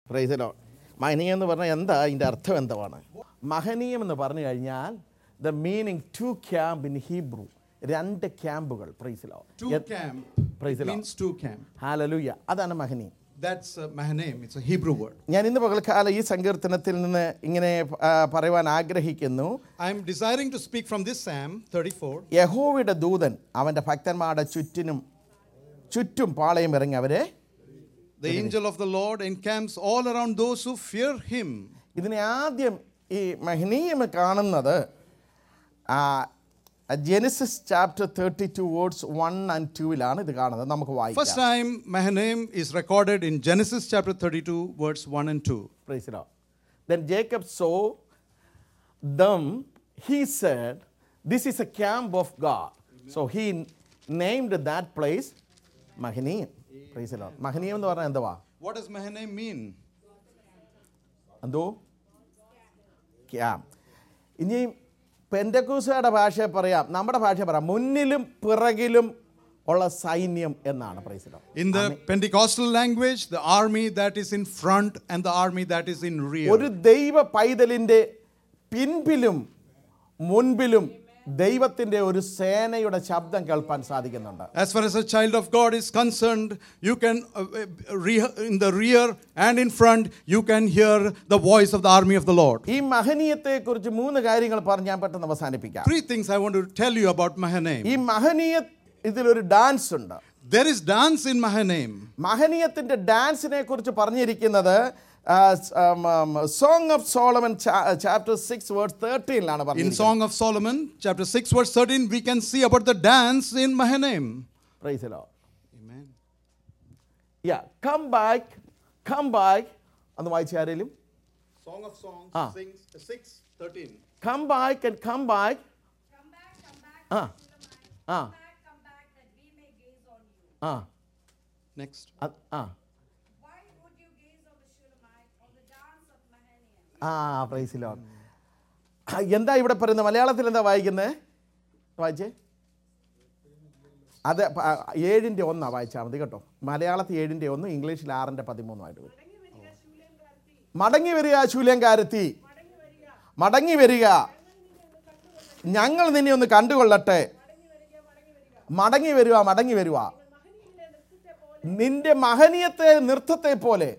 പ്രൈസലോ മഹനീയം എന്ന് പറഞ്ഞാൽ എന്താ അതിൻ്റെ അർത്ഥം എന്താണ് മഹനീയം എന്ന് പറഞ്ഞു കഴിഞ്ഞാൽ the meaning two camp in Hebrew രണ്ട് ക്യാമ്പുകൾ praise the Lord Two camp Praise the Lord. means two camp. Hallelujah അതാണ് മഹനീയം That's uh, Mahanaim. It's a Hebrew word. ഞാൻ ഇന്ന് പകൽക്കാലം ഈ സങ്കീർത്തനത്തിൽ നിന്ന് ഇങ്ങനെ ആ, പറയുവാൻ ആഗ്രഹിക്കുന്നു I'm desiring to speak from this Psalm 34. യഹോവയുടെ ദൂതൻ അവൻ്റെ ഭക്തന്മാരുടെ ചുറ്റിനും ചുറ്റും പാളയം ഇറങ്ങി അവരെ The angel of the Lord encamps all around those who fear him. ഇതിനെ ആദ്യം ഈ മഹനീയം കാണുന്നത് Genesis chapter thirty two verses one and ടൂവിലാണ് ഇത് കാണുന്നത് നമുക്ക് First വായിക്കാം time Mahanaim is recorded in Genesis chapter 32, verse 1 and 2. Praise the Lord. Then Jacob saw them. He said, This is a camp of God. So he named that place Mahaniim. Praise the Lord. Mahaniim എന്ന് പറഞ്ഞാൽ എന്തുവാ What does Mahanaim mean? എന്തോ camp ഇനി പെൻഡക്കൂസുകാരുടെ ഭാഷ പറയാം നമ്മുടെ ഭാഷ പറയാം മുന്നിലും പിറകിലും ഉള്ള സൈന്യം എന്നാണ് പ്രൈസിലോ In the Pentecostal language, the army that is in front and the army that is in rear. ഒരു ദൈവ പൈതലിൻ്റെ പിൻപിലും മുൻപിലും ദൈവത്തിൻ്റെ ഒരു സേനയുടെ ശബ്ദം കേൾപ്പാൻ സാധിക്കുന്നുണ്ട് As far as a child of God is concerned, you can, uh, uh, re- in the rear and in front, you can hear the voice of the army of the Lord. ഈ മഹനീയത്തെക്കുറിച്ച് മൂന്ന് കാര്യങ്ങൾ പറഞ്ഞ് ഞാൻ പെട്ടെന്ന് അവസാനിപ്പിക്കാം Three things I want to tell you about Mahanaim. ഈ മഹനീയ ഇതിലൊരു ഡാൻസ് ഉണ്ട് There is dance in Mahanaim. മഹനീയത്തിൻ്റെ ഡാൻസിനെ കുറിച്ച് പറഞ്ഞിരിക്കുന്നത് Song of Solomon chapter six verse തേർട്ടീനിലാണ് In പറഞ്ഞത് Song of Solomon, chapter 6, verse 13, we can see about the dance in Mahanaim. Praise the Lord Amen. യാ കം ബാക്ക് കം ബാക്ക് ഒന്ന് വായിച്ച ആരെങ്കിലും Song of Songs, Ah. sings, 6, 13. Come back and come back Come back, come back, Ah. Shulamite. Ah. Come back, come back, that we may gaze on you. ആ Next. അത്- ആ Why would you gaze on the Shulamite, on the dance of Mahanaim? ആ പ്രൈസിലോ എന്താ ഇവിടെ പറയുന്നത് മലയാളത്തിൽ എന്താ വായിക്കുന്നത് വായിച്ചേ അത് പ- ഏഴിൻ്റെ ഒന്നാണ് വായിച്ചാൽ മതി കേട്ടോ മലയാളത്തിൽ ഏഴിൻ്റെ ഒന്ന് ഇംഗ്ലീഷിൽ ആറിൻ്റെ പതിമൂന്നുമായിട്ട് വരും മടങ്ങി വരിക ശൂല്യങ്കാരത്തി മടങ്ങി വരിക ഞങ്ങൾ നിന്നെ ഒന്ന് കണ്ടുകൊള്ളട്ടെ മടങ്ങി വരിക മടങ്ങി വരിക നിന്റെ മഹനീയത്തെ നൃത്തത്തെ പോലെ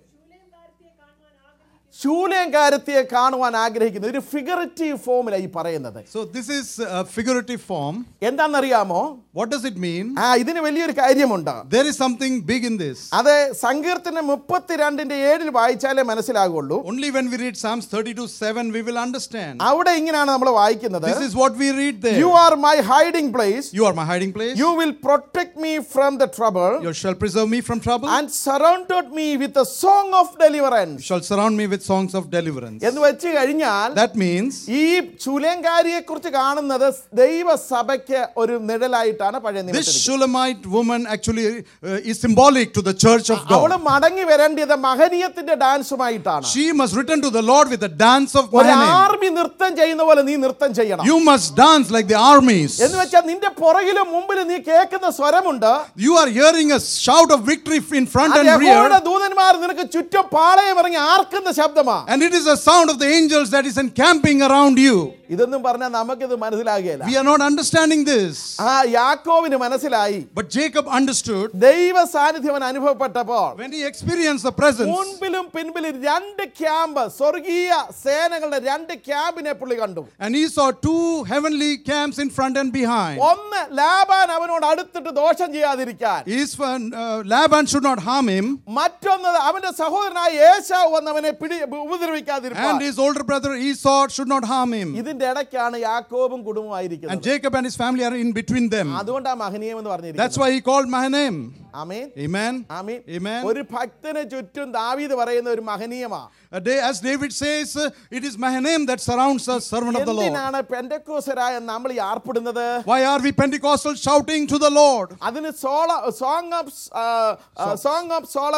ശൂല്യങ്കാരത്തിയെ കാണുവാൻ ആഗ്രഹിക്കുന്നു ഒരു ഫിഗറേറ്റീവ് ഫോമിലാണ് ഈ പറയുന്നത് So, this is a figurative form. എന്താണെന്നറിയാമോ What does it mean? ആ ഇതിന് വലിയൊരു കാര്യമുണ്ട് There is something big in this. അത് സങ്കീർത്തനം മുപ്പത്തിരണ്ടിന്റെ ഏഴിൽ വായിച്ചാലേ മനസ്സിലാകുള്ളൂ Only when we read Psalms 32 7, we will understand. അവിടെ ഇങ്ങനെയാണ് നമ്മൾ വായിക്കുന്നത് This is what we read there. You are my hiding place You are my hiding place. You will protect me from the trouble You shall preserve me from trouble. And surrounded me with a song of You deliverance shall surround me with songs of deliverance. എന്ന് വെച്ച് കഴിഞ്ഞാൽ That means ഈ ചുലങ്കാരിയെ കുറിച്ച് കാണുന്നത് ദൈവസഭയ്ക്ക് ഒരു നിഴലായിട്ടാണ് പഴയ this നിയമത്തിൽ Shulamite woman actually uh, is symbolic to the church of അവള് God. മടങ്ങി വരേണ്ടത് മഹനീയത്തിന്റെ ഡാൻസുമായിട്ടാണ് She must return to the Lord with the dance of ഒരു Mahanaim. ആർമി നൃത്തം ചെയ്യുന്ന പോലെ നീ നൃത്തം ചെയ്യണം You must dance like the armies. എന്ന് വെച്ചാൽ നിന്റെ പുറകിലും മുമ്പിലും നീ കേൾക്കുന്ന സ്വരമുണ്ട് You are hearing a shout of victory in front അത് and യഹോവയുടെ rear. ദൂതന്മാർ നിനക്ക് ചുറ്റും പാളയം ഇറങ്ങി ആർക്കുന്ന ശബ്ദമാ And it is a sound of the angels that is encamping around you. ഇതൊന്നും പറഞ്ഞാൽ നമുക്കിത് മനസ്സിലാകുകയില്ല We are not understanding this. ആ യാക്കോവിന് മനസ്സിലായി But Jacob understood ദൈവ സാന്നിധ്യം അവൻ അനുഭവപ്പെട്ടപ്പോൾ when he experienced the presence. മുൻപിലും പിൻപിലും രണ്ട് ക്യാമ്പ് സ്വർഗീയ സേനകളുടെ രണ്ട് ക്യാമ്പിനെ പുള്ളി കണ്ടു And he saw two heavenly camps in front and behind. ഒന്ന് ലാബാൻ അവനോട് അടുത്തിട്ട് ദോഷം ചെയ്യാതിരിക്കാൻ His uh, Laban should not harm him, മറ്റൊന്ന് അവന്റെ സഹോദരനായ ഏശാവ് വന്നവനെ പിടി ഉപദ്രവിക്കാതിരിക്കാൻ and his older brother Esau should not harm him. ഇതിന്റെ ഇടയ്ക്കാണ് യാക്കോബും And കുടുംബമായിരിക്കുന്നത് Jacob and his family are in between them. അതുകൊണ്ടാ മഹനീയം എന്ന് That's പറഞ്ഞിരിക്കുന്നത് why he called Mahanaim. Amin Amen. Amin Amen. ഒരു ഭക്തന് ചുറ്റും ദാവീദ് പറയുന്ന ഒരു മഹനീയമാ A day, as David says, uh, it is Mahanaim that surrounds us, servant of the Lord. എന്തിനാണ് പെന്തക്കോസരായ നമ്മൾ ഈ ആർപ്പെടുന്നത് Why are we Pentecostal shouting to the Lord? അതിന് Solomon song of song of Solomon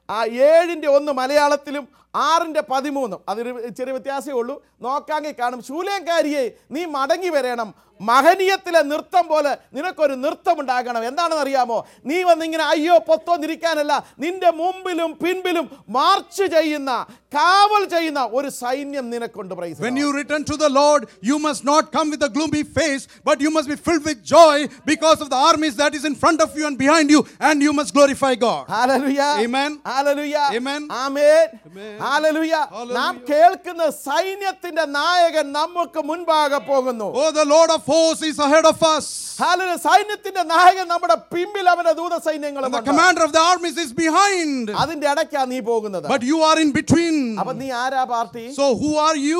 ആ ഏഴിൻ്റെ ഒന്ന് മലയാളത്തിലും ആറിൻ്റെ പതിമൂന്നും അതൊരു ചെറിയ വ്യത്യാസമേ ഉള്ളൂ നോക്കാമെങ്കിൽ കാണും ശൂലേങ്കാരിയെ നീ മടങ്ങി വരണം മഹനീയത്തിലെ നൃത്തം പോലെ നിനക്കൊരു നൃത്തം ഉണ്ടാകണം എന്താണെന്ന് അറിയാമോ നീ വന്നിങ്ങനെ അയ്യോ പൊത്തോന്നിരിക്കാനല്ല നിന്റെ മുമ്പിലും പിൻപിലും മാർച്ച് ചെയ്യുന്ന കാവൽ ചെയ്യുന്ന ഒരു സൈന്യം നിനക്കുണ്ട് praise When you return to the Lord, you must not come with a gloomy face, but you must be filled with joy because of the armies that is in front of you and behind you, and you must glorify God. Hallelujah. Amen. Hallelujah. Amen. Amen. Amen. Hallelujah. Hallelujah. നാം കേൾക്കുന്ന സൈന്യത്തിന്റെ നായകൻ നമുക്ക് മുൻപാകെ പോകുന്നു Oh, the Lord of hosts is ahead of us. Hallelujah. സൈന്യത്തിന്റെ നായകൻ നമ്മുടെ പിമ്പിൽ അവന്റെ ദൂത സൈന്യങ്ങളും The commander of the armies is behind, അതിന്റെ ഇടയ്ക്കാ നീ പോകുന്നത് but you are in between. അപ്പൊ നീ ആരാ party So, who are you?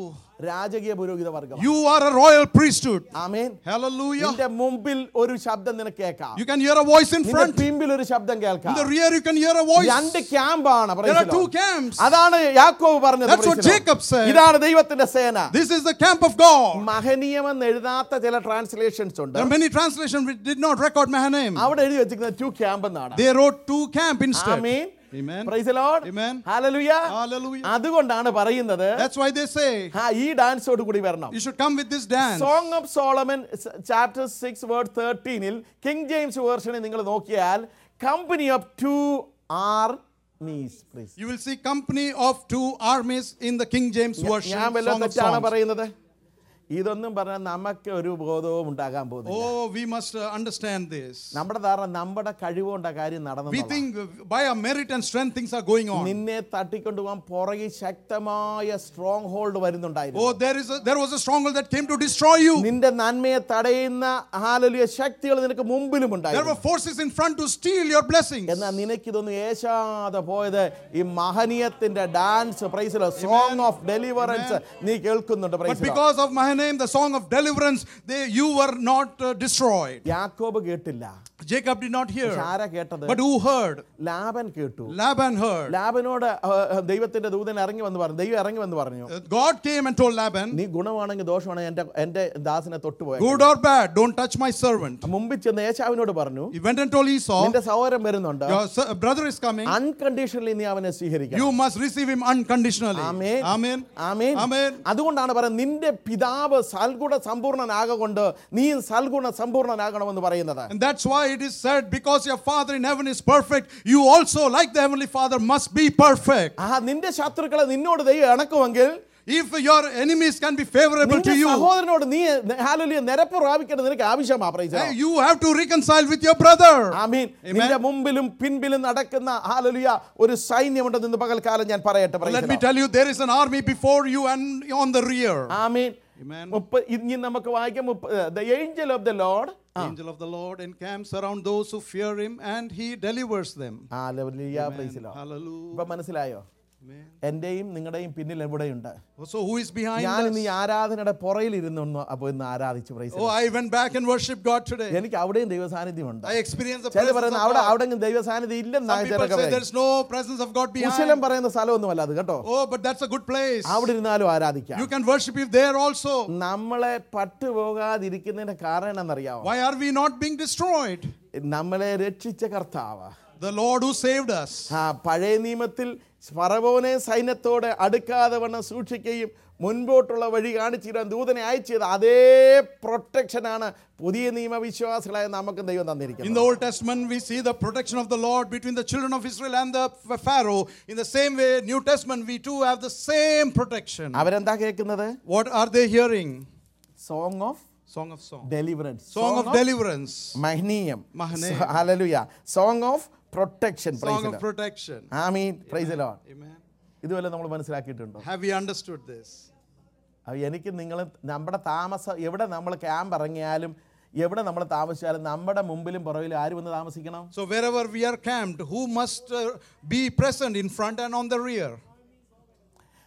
രാജകീയ പുരോഹിത വർഗം You are a royal priesthood. Amen Hallelujah. നിന്റെ മുമ്പിൽ ഒരു ശബ്ദം നിനക്ക് കേൾക്കാം You can hear a voice in നിന്റെ front, പിമ്പിൽ ഒരു ശബ്ദം in കേൾക്കാം the rear, you can hear a voice. രണ്ട് ക്യാമ്പാണ് There praise are the two Lord. camps. അതാണ് യാക്കോബ് പറഞ്ഞത് That's what praise the Lord. Jacob said. ഇതാണ് ദൈവത്തിന്റെ സേന This is the camp of God. മഹനീയമെന്ന് എഴുതാത്ത ചില ട്രാൻസ്ലേഷൻസ് ഉണ്ട് There are many translations which did not record Mahanaim. അവിടെ എഴുതി വെച്ചിരിക്കുന്നത് ടു ക്യാമ്പ് എന്നാണ് They wrote two camp instead. Amen Amen. Price the Lord. Amen. Hallelujah. Hallelujah. അതുകൊണ്ടാണ് പറയുന്നത് That's why they say ആ, ഈ ഡാൻസോട് കൂടി വരണം you should come with this dance. Song of Solomon chapter six verse തേർട്ടീനിൽ King James വേർഷനിൽ നിങ്ങൾ നോക്കിയാൽ company of two armies You will see company of two armies in the King James version. ഞാൻ വല്ല Song of തെറ്റാണ് Songs. പറയുന്നത് ഇതൊന്നും പറഞ്ഞാൽ നമുക്ക് ഒരു ബോധവും ഉണ്ടാകാൻ പോകുന്നില്ല Oh, we must uh, understand this. നമ്മുടെ ധാരണ നമ്മുടെ കഴിവുകൊണ്ട് ആ കാര്യം നടന്നു We think uh, by our merit and strength things are going on. നിന്നെ തട്ടിക്കൊണ്ടുപോകാൻ പുറകിൽ ശക്തമായ സ്ട്രോങ് ഹോൾഡ് വരുന്നുണ്ടായിരുന്നു Oh, there is a, there was a stronghold that came to destroy you. നിന്റെ നന്മയെ തടയുന്ന ഹാലലിയ ശക്തികൾ നിനക്ക് മുമ്പിലും There ഉണ്ടായിരുന്നു were forces in front to steal your blessings. എന്നാൽ നിനക്കിതൊന്നും ഏശാതെ പോയത് ഈ മഹനീയത്തിന്റെ ഡാൻസ് പ്രൈസിലോ സോങ് ഓഫ് ഡെലിവറൻസ് നീ കേൾക്കുന്നുണ്ട് But പ്രൈസിലോ because of Mahanaim, the song of deliverance, they, you were not uh, destroyed. യാക്കോബ് കേട്ടില്ല Jacob did not പക്ഷെ hear. ആരാ കേട്ടത് But who heard? ലാബൻ കേട്ടു Laban heard. ലാബനോട് ആ, ആ, ദൈവത്തിന്റെ ദൂതൻ ഇറങ്ങി വന്ന് പറഞ്ഞു ദൈവം ഇറങ്ങി വന്ന് പറഞ്ഞു Uh, God came and told Laban, നീ ഗുണമാണെങ്കിൽ ദോഷമാണെങ്കിൽ എന്റെ എന്റെ ദാസിനെ തൊട്ടുപോയ Good or bad, don't touch my servant. മുമ്പിൽ ചെന്ന് ഏശാവിനോട് പറഞ്ഞു He went and told Esau, നിന്റെ സഹോദരൻ വരുന്നുണ്ട് Your s- brother is coming. Unconditionally നീ അവനെ സ്വീകരിക്കണം You must receive him unconditionally. Amen. Amen. Amen. Amen. അതുകൊണ്ടാണ് പറയുന്നത് നിന്റെ പിതാവ് സൽഗുണ സമ്പൂർണ്ണനാകൊണ്ട് നീയും സൽഗുണ സമ്പൂർണ്ണനാകണമെന്ന് പറയുന്നത് And that's why it is said, because your Father in heaven is perfect, you also, like the Heavenly Father, must be perfect. ആ നിന്റെ ശത്രുക്കളെ നിന്നോട് ദൈവം ഇണക്കുമെങ്കിൽ If your enemies can be favorable നിന്റെ to you, സഹോദരനോട് നീ ഹാലലിയ നിരപ്പ് പ്രാപിക്കേണ്ടത് നിനക്ക് ആവശ്യമാ praise eh, you have to reconcile with your brother. Amen Amen. നിന്റെ മുമ്പിലും പിൻപിലും നടക്കുന്ന ഹാലലിയ ഒരു സൈന്യമുണ്ടെന്ന് ഇന്ന് പകൽക്കാലം ഞാൻ പറയട്ടെ praise Let the me Lord. tell you, there is an army before you and on the rear. Amin Amen. മുപ്പ ഇനി നമുക്ക് വായിക്കാം the angel of the Lord Angel of the Lord encamps around those who fear him and he delivers them. Hallelujah praise Amen. Lord Hallelujah. ഇപ്പൊ മനസ്സിലായോ Amen. എന്റെയും നിങ്ങളുടെയും പിന്നിൽ എവിടെയുണ്ട് So who is behind ഞാൻ us? ഇന്ന് ഈ ആരാധനയുടെ പുറയിൽ ഇരുന്നു അപ്പൊ ഇന്ന് ആരാധിച്ചു praise Oh, I went back and worshiped God today. എനിക്ക് അവിടെയും ദൈവസാന്നിധ്യമുണ്ട് I experienced the ചില presence പറയുന്ന of അവിടെ God. അവിടെ ദൈവസാന്നിധ്യം ഇല്ലെന്നാ Some people ചിലരൊക്കെ say പറയും. there's no presence of God കുശലം behind. പറയുന്ന സ്ഥലമൊന്നുമല്ല അത് കേട്ടോ Oh, but that's a good place. അവിടെ ഇരുന്നാലും ആരാധിക്കാം You can worship Him there also. നമ്മളെ പട്ടുപോകാതിരിക്കുന്നതിന്റെ കാരണം എന്നറിയാമോ Why are we not being destroyed? നമ്മളെ രക്ഷിച്ച കർത്താവ് The Lord who saved us. ആ പഴയ നിയമത്തിൽ ഫറവോനെ സൈന്യത്തോടെ അടുക്കാതെ വണ്ണം സൂക്ഷിക്കുകയും മുൻപോട്ടുള്ള വഴി കാണിച്ചു തരാൻ ദൂതനെ അയച്ചത് അതേ പ്രൊട്ടക്ഷനാണ് പുതിയ നിയമവിശ്വാസികളായ നമുക്ക് ദൈവം In the തന്നിരിക്കുന്നത് Old Testament, we see the protection of the Lord between the children of Israel and the Pharaoh. In the same way, New Testament, we too have the same protection. അവരെന്താ കേൾക്കുന്നത് What are they hearing? Song of Song of Song. Deliverance Song of deliverance. Mahanaim Mahanaim. Hallelujah song of protection Song of protection. Amen praise Lord Amen. ഇതുവരെ നമ്മൾ മനസ്സിലാക്കിയിട്ടുണ്ടോ Have we understood this? അപ്പോൾ എനിക്ക് നിങ്ങൾ നമ്മുടെ താമസം എവിടെ നമ്മൾ ക്യാമ്പ് ഇറങ്ങിയാലും എവിടെ നമ്മൾ താമസിച്ചാലും നമ്മുടെ മുമ്പിലും പുറകിലും ആര് വന്ന് താമസിക്കണം So, wherever we are camped, who must uh, be present in front and on the rear?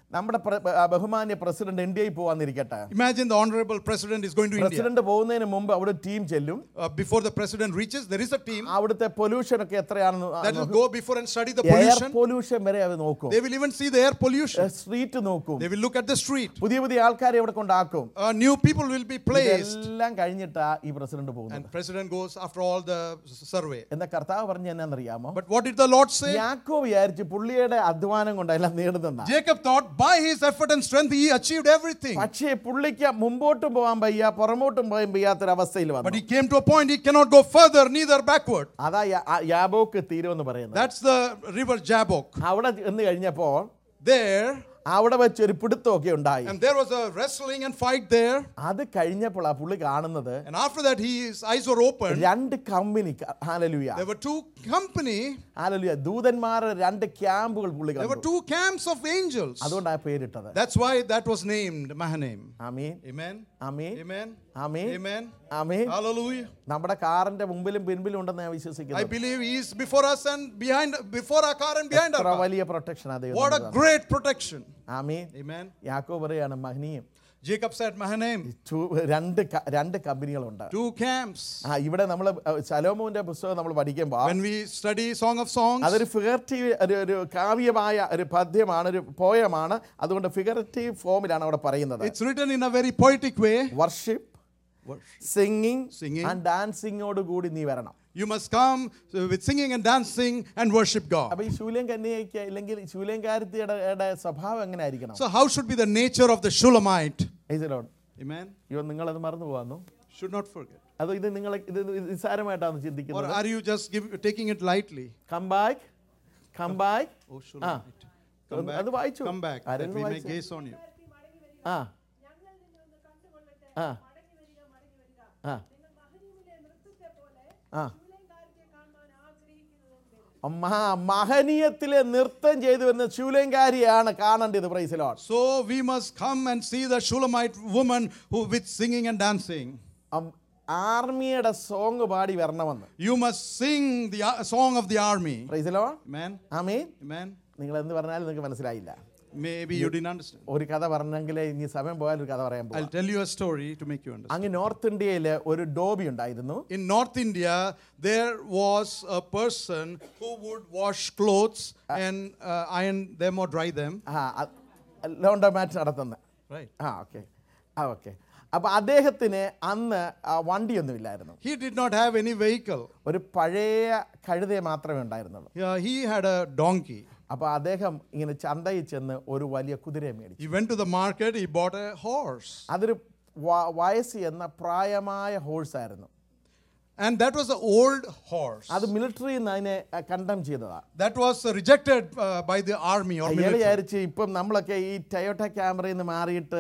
നമ്മുടെ പ്ര- ആ, ബഹുമാന്യ പ്രസിഡന്റ് ഇന്ത്യയിൽ പോവാന്നിരിക്കട്ടെ Imagine the honorable president is going to India. President പോകുന്നതിന് മുമ്പ് അവിടെ ടീം ചെല്ലും Uh, before the president reaches, there is a team അവിടുത്തെ പൊല്യൂഷൻ ഒക്കെ എത്രയാണെന്ന് that will go before and study the air pollution. Pollution വരെ അവർ നോക്കും They will even see the air pollution. Street നോക്കും They will look at the street. പുതിയ പുതിയ ആൾക്കാരെ ഇവിടെ കൊണ്ടാക്കും Uh, new people will be placed. ഇതെല്ലാം കഴിഞ്ഞിട്ടാ ഈ പ്രസിഡന്റ് പോകുന്നത് And president goes after all the s- survey. എന്താ കർത്താവ് പറഞ്ഞ എന്നാന്നറിയാമോ But what did the Lord say? യാക്കോ വിചാരിച്ചു പുള്ളിയുടെ അധ്വാനം കൊണ്ടെല്ലാം നേടുന്ന Jacob thought by his effort and strength he achieved everything. പക്ഷേ പുള്ളിക്ക് മുമ്പോട്ടും പോകാൻ വയ്യ പുറമോട്ടും പോകാൻ വയ്യാത്തൊരവസ്ഥയിൽ But വന്നു he came to a point he cannot go further, neither backward. അതാ യാ- ആ യാബോക്ക് തീരുമെന്ന് പറയുന്നത് That's the river Jabbok. അവിടെ എന്ന് കഴിഞ്ഞപ്പോൾ There, അവിടെ വെച്ച് ഒരു പിടുത്തമൊക്കെ ഉണ്ടായി and there was a wrestling and fight there. അത് കഴിഞ്ഞപ്പോൾ ആ പുള്ളി കാണുന്നത് And after that, his eyes were opened. രണ്ട് company hallelujah There were two company, hallelujah ദൂതന്മാരുടെ രണ്ട് ക്യാമ്പുകൾ പുള്ളി there were കണ്ടു two camps of angels. അതുകൊണ്ട് ആ പേരിട്ടത് That's why that was named Mahanaim. Amin Amen. Amin Amen. Amin Amen. Amen Hallelujah. നമ്മുടെ കാറിന്റെ മുമ്പിലും പിൻപിലും ഉണ്ടെന്ന് ഞാൻ I വിശ്വസിക്കുന്നു believe he is before us and behind, before our car and behind our എത്ര car. വലിയ പ്രൊട്ടക്ഷൻ അതേ What a great protection. Amen Amen. യാക്കോ പറയാണ് മഹനീയം Jacob said, Mahanaim, ചു- രണ്ട് ക- രണ്ട് കമ്പനികളുണ്ട് two camps. ആ ഇവിടെ നമ്മൾ ശലോമോന്റെ പുസ്തകം നമ്മൾ പഠിക്കുമ്പോൾ When we study Song of Songs, അതൊരു ഫിഗറേറ്റീവ് ഒരു ഒരു കാവ്യമായ ഒരു പദ്യമാണ് ഒരു പോയമാണ് അതുകൊണ്ട് ഫിഗറേറ്റീവ് ഫോമിലാണ് അവിടെ പറയുന്നത് it's written in a very poetic way. Worship singing Singing. And ഡാൻസിങ്ങോട് കൂടി നീ വരണം You must come uh, with singing and dancing and worship God. അപ്പൊ ഈ ശൂല്യം കന്യകയ്ക്ക് ഇല്ലെങ്കിൽ ശൂല്യംകാരത്തിയുടെ യുടെ സ്വഭാവം എങ്ങനെ ആയിരിക്കണം So, how should be the nature of the Shulamite? ഈസിലോട്ട് Amen. അയ്യോ നിങ്ങളത് മറന്നു പോകാന്നു Should not forget. അതോ ഇത് നിങ്ങൾ ഇത് നിസ്സാരമായിട്ടാണ് Or ചിന്തിക്കുന്നത് are you just give, taking it lightly? Come back come back Oh, Shulamite. Come അത് back. അത് വായിച്ചു. Come back. That ആരെങ്കിലും we may വായിച്ചേ? gaze on you. ആ ഞങ്ങൾ നിന്നെ ഒന്ന് കണ്ടുകൊള്ളട്ടെ ആ മടങ്ങി വരിക മടങ്ങി വരിക ആ നിങ്ങൾ മഹനീമിലെ നൃത്തത്തെ പോലെ ആ ശൂലങ്കാരത്തെ കാണുവാൻ ആഗ്രഹിക്കുന്നതെന്ന് മഹാ മഹനീയത്തിലെ നൃത്തം ചെയ്തു വരുന്ന ശൂലങ്കാരിയാണ് കാണേണ്ടത് പ്രൈസിലോട്ട് So, we must come and see the Shulamite woman who with singing and dancing. ആർമിയുടെ സോങ് പാടി വരണമെന്ന് You must sing the uh, song of the army. പ്രൈസിലോ Amen. Amin Amen. നിങ്ങൾ എന്ത് പറഞ്ഞാലും നിങ്ങൾക്ക് മനസ്സിലായില്ല Maybe you didn't understand. ഒരു കഥ പറഞ്ഞെങ്കിൽ ഇനി സമയം പോയാൽ ഒരു കഥ പറയാൻ I'll പോകും tell you a story to make you understand. അങ്ങ് നോർത്ത് ഇന്ത്യയിൽ ഒരു ഡോബി ഉണ്ടായിരുന്നു In North India, there was a person who would wash clothes and uh, iron them or dry them. ആ ലോണ്ടോമാറ്റ് നടത്തുന്ന Right. ആ ഓക്കെ ആ okay അപ്പോൾ അദ്ദേഹത്തിന് അന്ന് ആ, വണ്ടിയൊന്നുമില്ലായിരുന്നു He did not have any vehicle. ഒരു പഴയ കഴുതയെ മാത്രമേ ഉണ്ടായിരുന്നുള്ളൂ Yeah, he had a donkey. അപ്പോൾ അദ്ദേഹം ഇങ്ങനെ ചന്തയിൽ ചെന്ന് ഒരു വലിയ കുതിരയെ മേടിച്ചു He went to the market, he bought a horse. അതൊരു വ- വയസ്സ് എന്ന പ്രായമായ ഹോഴ്സ് ആയിരുന്നു And that was an old horse. അത് മിലിറ്ററിയിൽ നിന്ന് അതിനെ കണ്ടം ചെയ്തതാണ് That was uh, rejected uh, by the army or അയാൾ military. വിചാരിച്ച് ഇപ്പം നമ്മളൊക്കെ ഈ ടയോട്ട ക്യാമറയിൽ നിന്ന് മാറിയിട്ട്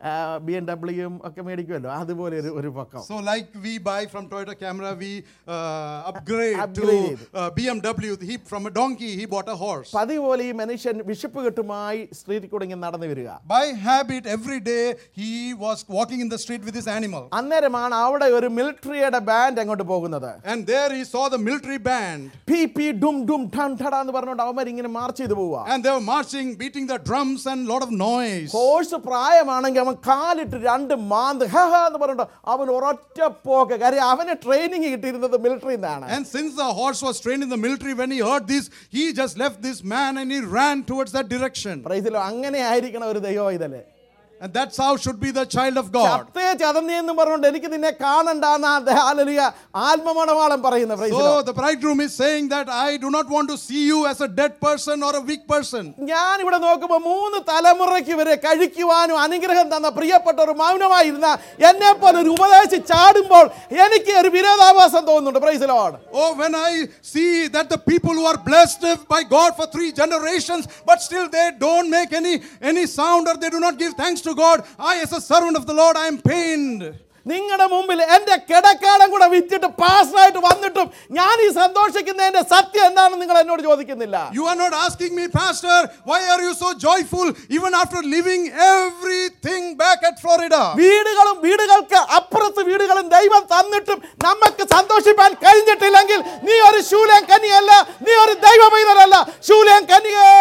ബി എം ഡബ്ല്യൂയും ഒക്കെ മേടിക്കുമല്ലോ അതുപോലെ ഒരു ഒരു പക്കം So, like we buy from Toyota Camera, we uh, upgrade, Upgrade. to uh, BMW. He from a donkey, he bought a horse. പതിവ് പോലെ ഈ മനുഷ്യൻ വിശപ്പ് കെട്ടുമായി സ്ട്രീറ്റിൽ കൂടെ ഇങ്ങനെ നടന്നു വരിക By habit, every day he was walking in the street with his animal. അന്നേരമാണ് അവിടെ ഒരു മിലിറ്ററിയുടെ ബാൻഡ് അങ്ങോട്ട് പോകുന്നത് And there he saw the military band. പി പി ഡും ഡും ടൺ ടട എന്ന് പറഞ്ഞുകൊണ്ട് അവന്മാർ ഇങ്ങനെ മാർച്ച് ചെയ്ത് പോവുക And they were marching, beating the drums and lot of noise. കോഴ്സ് പ്രായമാണെങ്കിൽ അവൻ കാലിട്ട് രണ്ട് മാന്ത് ഹ ഹ എന്ന് പറഞ്ഞിട്ട് അവൻ ഒരൊറ്റ പോക്ക് കാര്യം അവന് ട്രെയിനിങ് കിട്ടിയിരുന്നത് മിലിറ്ററിയിൽ നിന്നാണ് And since the horse was trained in the military, when he heard this, he just left this man and he ran towards that direction. പ്രൈസിലോ അങ്ങനെ ആയിരിക്കണം ഒരു ദൈവം ഇതല്ലേ And that's how should be the child of God. ചത്തേ ചതന്നേന്ന് പറഞ്ഞുകൊണ്ട് എനിക്ക് നിന്നെ കാണണ്ടെന്ന് ഹാലലിയ ആത്മമണവാളം പറയുന്ന പ്രൈസിലോ So the bridegroom is saying that I do not want to see you as a dead person or a weak person. ഞാൻ ഇവിടെ നോക്കുമ്പോൾ മൂന്ന് തലമുറയ്ക്ക് വരെ കഴിക്കുവാനും അനുഗ്രഹം തന്ന പ്രിയപ്പെട്ട ഒരു മൗനമായിരുന്ന എന്നെ പോലെ ഒരു ഉപദേശി ചാടുമ്പോൾ എനിക്ക് ഒരു വിരോധാഭാസം തോന്നുന്നുണ്ട് പ്രൈസിലോട് Oh, when I see that the people who are blessed by God for three generations, but still they don't make any any sound or they do not give thanks to God, I, as a servant of the Lord, I am pained. നിങ്ങളുടെ മുമ്പിൽ എന്റെ കിടക്കാടം കൂടെ വിറ്റിട്ട് പാസ്സായിട്ട് വന്നിട്ടും ഞാൻ ഈ സന്തോഷിക്കുന്നതിന്റെ സത്യം എന്താണെന്ന് നിങ്ങൾ എന്നോട് ചോദിക്കുന്നില്ല You are not asking me, Pastor, why are you so joyful even after leaving everything back at Florida? വീടുകളും വീടുകൾക്ക് അപ്പുറത്ത് വീടുകളും ദൈവം തന്നിട്ടും നമുക്ക് സന്തോഷിപ്പാൻ കഴിഞ്ഞിട്ടില്ലെങ്കിൽ നീ ഒരു ശൂലേം കനിയല്ല നീ ഒരു ദൈവ പൈതലല്ല ശൂലേം കനിയേ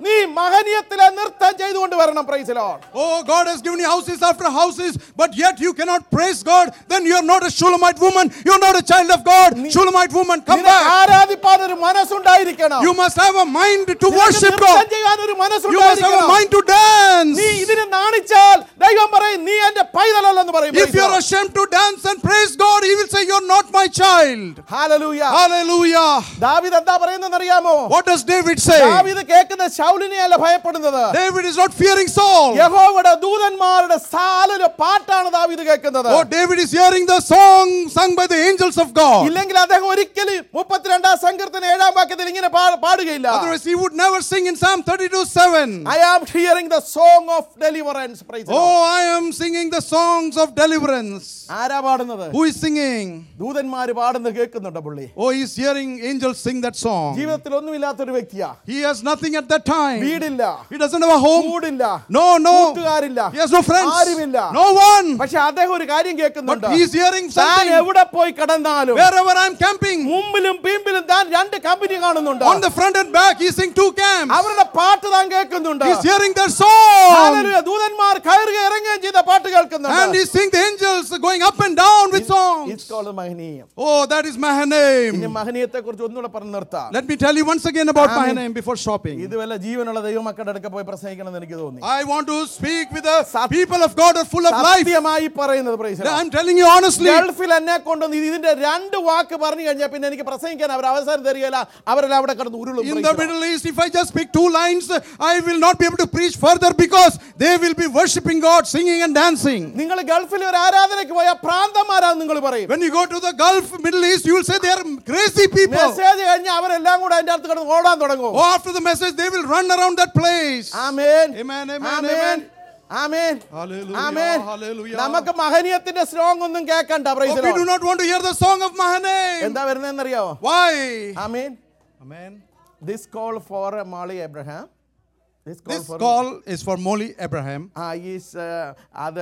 നീ മഹനീയത്തിലെ നൃത്തം ചെയ്തുകൊണ്ട് വരണം പ്രൈസിലോ Oh, God has given you houses after houses, but yet you cannot praise God. Then you are not a Shulamite woman. You are not a child of God. Shulamite woman, come നിനക്ക് back. ആരാധിപ്പാൻ ഒരു മനസ്സുണ്ടായിരിക്കണം You must have a mind to നിനക്ക് worship നൃത്തം God. ചെയ്യാൻ ഒരു You must have a മനസ്സുണ്ടായിരിക്കണം mind to dance. നീ ഇതിന് നാണിച്ചാൽ ദൈവം പറയും നീ എന്റെ പൈതലല്ലെന്ന് പറയും If you are ashamed to dance and praise God, He will say, You're not my child. Hallelujah Hallelujah. ദാവീദ് എന്താ പറയുന്നതെന്ന് അറിയാമോ What does David say? ദാവീദ് കേൾക്കുന്ന ശൗലിനെയല്ല ഭയപ്പെടുന്നത് David is not fearing Saul. യഹോവയുടെ ദൂതന്മാരുടെ സാലൊരു പാട്ടാണ് ദാവീദ് കേൾക്കുന്നത് Oh, David is hearing the song sung by the angels of God. ഇല്ലെങ്കിൽ അദ്ദേഹം ഒരിക്കലും മുപ്പത്തിരണ്ടാം സങ്കീർത്തന ഏഴാം വാക്യത്തിൽ ഇങ്ങനെ പാ- പാടുകയില്ല Otherwise, he would never sing in Psalm 32 7. I am hearing the song of deliverance Oh, I am singing the songs of deliverance. ആരാ പാടുന്നത് Who is singing? ദൂതന്മാര് പാടുന്നത് കേൾക്കുന്നുണ്ട് പുള്ളി Oh, he's hearing angels sing that song. ജീവിതത്തിൽ ഒന്നുമില്ലാത്തൊരു വ്യക്തിയാ He has nothing at that time. വീടില്ല He doesn't have a home. കൂടില്ല No, no. കൂട്ടുകാരില്ല He has no friends. ആരുമില്ല No one. പക്ഷെ അദ്ദേഹം ഒരു കാര്യം കേൾക്കുന്നുണ്ട് But he's hearing താൻ something. എവിടെ പോയി കിടന്നാലും Wherever I'm camping, മുമ്പിലും പീമ്പിലും താൻ രണ്ട് കമ്പനി കാണുന്നുണ്ട് on the front and back, he's seeing two camps. അവരുടെ പാട്ട് താൻ കേൾക്കുന്നുണ്ട് He's hearing their song. Hallelujah. ദൂതന്മാർ കയറുകയും ഇറങ്ങുകയും ചെയ്ത പാട്ട് And കേൾക്കുന്നുണ്ട് he's seeing the angels going up and down with It's songs. called മഹനീയം Oh, that is ഇനി Mahanaim. മഹനീയത്തെ കുറിച്ച് ഒന്നുകൂടെ പറഞ്ഞു നിർത്താം Let me tell you once again about Amen. Mahanaim before stopping. ഇത് വല്ല ജീവനുള്ള ദൈവമക്കളുടെ അടുക്ക പോയി പ്രസംഗിക്കണം എന്ന് എനിക്ക് തോന്നി I want to speak with the people of God who are full of life. സത്യമായി പറയുന്നത് praise the Lord. I'm telling you honestly. ഗൾഫിൽ എന്നെ കൊണ്ടൊന്ന് ഇതിന്റെ രണ്ട് വാക്ക് പറഞ്ഞു കഴിഞ്ഞാൽ പിന്നെ എനിക്ക് പ്രസംഗിക്കാൻ അവർ അവസരം തരികയില്ല അവരെല്ലാം അവിടെ കിടന്ന് ഉരുളും In praise the the Lord. Middle East, if I just speak two lines, I will not be able to preach further because they will be worshiping God, singing and dancing. നിങ്ങൾ ഗൾഫിൽ ഒരു ആരാധനയ്ക്ക് പോയ പ്രാന്തന്മാരാന്ന് നിങ്ങൾ പറയും When you go to the Gulf, Middle East, you will say they are crazy people. Message കഴിഞ്ഞാൽ അവരെല്ലാം കൂടെ അതിന്റെ അടുത്ത് കിടന്ന് ഓടാൻ തുടങ്ങും Oh, after the message, they will run around that place. Amen Amen, amen, amen amen. ആമേൻ Hallelujah, ആമേൻ hallelujah. നമുക്ക് മഹനീയത്തിന്റെ സ്ലോങ് ഒന്നും കേൾക്കണ്ട praise Oh, the we do Lord. not want to hear the song of Mahanaim. എന്താ വരുന്നതെന്നറിയാവോ Why? Amen Amen. This call for Molly Abraham this call This for call is for Molly Abraham. Is അത്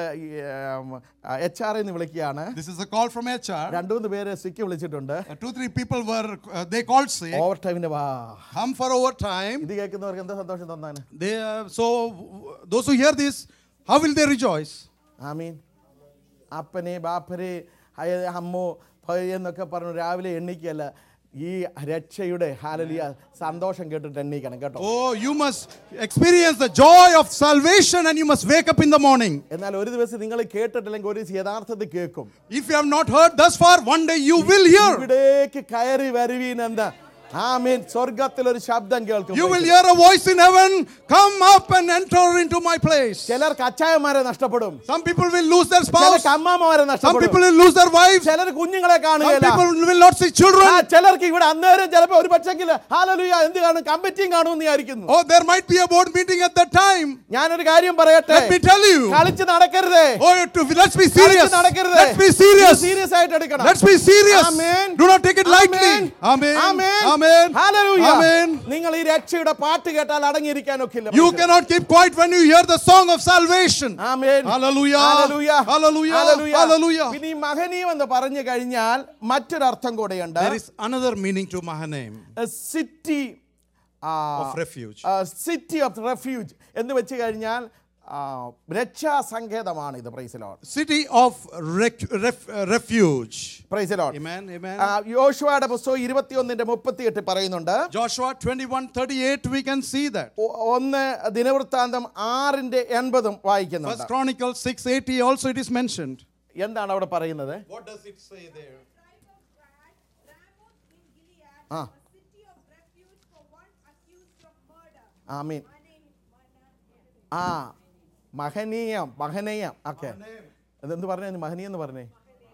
H R എന്ന് വിളിക്കുകയാണ് This is a call from HR. രണ്ടു മൂന്ന് പേര് സ്വിക്ക് വിളിച്ചിട്ടുണ്ട് Uh, two, three people were, uh, they called sick. Over ടൈമിന് വാ Come for overtime. ഇത് കേൾക്കുന്നവർക്ക് എന്താ സന്തോഷം തന്നാണ് They, uh, so, w- those who hear this, how will they rejoice? ആമീൻ അപ്പനെ ബാപ്പനെ അയ അമ്മോ ഭയ എന്നൊക്കെ പറഞ്ഞു രാവിലെ എണ്ണിക്കല്ല ഈ രക്ഷയുടെ ഹാലലിയ സന്തോഷം കേട്ടിട്ട് എണ്ണീക്കണം കേട്ടോ Oh, you must experience the joy of salvation and you must wake up in the morning. എന്നാൽ ഒരു ദിവസം നിങ്ങൾ കേട്ടിട്ടില്ലെങ്കിൽ ഒരു ദിവസം യഥാർത്ഥത്തിൽ കേൾക്കും If you have not heard thus far, one day you will hear. ഇവിടേക്ക് കയറി വരുവീൻ എന്താ ആമീൻ സ്വർഗത്തിൽ ഒരു ശബ്ദം കേൾക്കും You will hear a voice in heaven come up and enter into my place. ചിലർക്ക് അച്ചായന്മാരെ നഷ്ടപ്പെടും Some people will lose their spouse, ചിലർക്ക് അമ്മാമ്മമാരെ some നഷ്ടപ്പെടും people will lose their wives, ചിലർ കുഞ്ഞുങ്ങളെ some കാണുകയില്ല people will not see ആ, children. ചിലർക്ക് ഇവിടെ അന്നേരം ചിലപ്പോ ഒരു പക്ഷെങ്കിൽ ഹാലലുയ എന്ത് കാണും കമ്മിറ്റിയും കാണുമെന്ന് വിചാരിക്കുന്നു Oh, there might be a board meeting at that time. ഞാനൊരു കാര്യം പറയട്ടെ Let me tell you. കളിച്ച് നടക്കരുതേ Oh, to, let's be serious. നടക്കരുത് Let's be serious. സീരിയസ് ആയിട്ട് എടുക്കണം Let's be serious. Amen. Do not take it lightly. Amen. Amen. Amen. Amen. Hallelujah. Amen. നിങ്ങൾ ഈ രക്ഷയുടെ പാട്ട് കേട്ടാൽ അടങ്ങിയിരിക്കാൻ ഒക്കില്ല You cannot keep quiet when you hear the song of salvation. Amen Hallelujah. Hallelujah. Hallelujah. Hallelujah. Hallelujah. പിന്നെ ഈ മഹനീയം എന്ന് പറഞ്ഞു കഴിഞ്ഞാൽ മറ്റൊരർത്ഥം കൂടെയുണ്ട് There is another meaning to Mahanaim city of refuge. City of refuge എന്ന് വെച്ച് കഴിഞ്ഞാൽ ആ, രക്ഷാസങ്കേതമാണ് ഇത് പ്രൈസലോൺ City of rec- ref- uh, refuge. പ്രൈസലോൺ Amen. Amen. യോശുവയുടെ പുസ്തകം ഇരുപത്തിയൊന്നിന്റെ മുപ്പത്തിയെട്ട് പറയുന്നുണ്ട് Joshua 21 38, we can see that. ഒ- ഒന്ന് ദിനവൃത്താന്തം ആറിന്റെ എൺപതും First വായിക്കുന്നുണ്ട് Chronicles 680 also it is mentioned. എന്താണ് അവിടെ പറയുന്നത് What does it say there? Ramoth in Gilead, Ah. a city of refuge for one accused of murder. Amin My name is Mana. ആ മഹനീയം മഹനീയം okay അതെന്ത് പറഞ്ഞു മഹനീയം എന്ന് പറഞ്ഞേ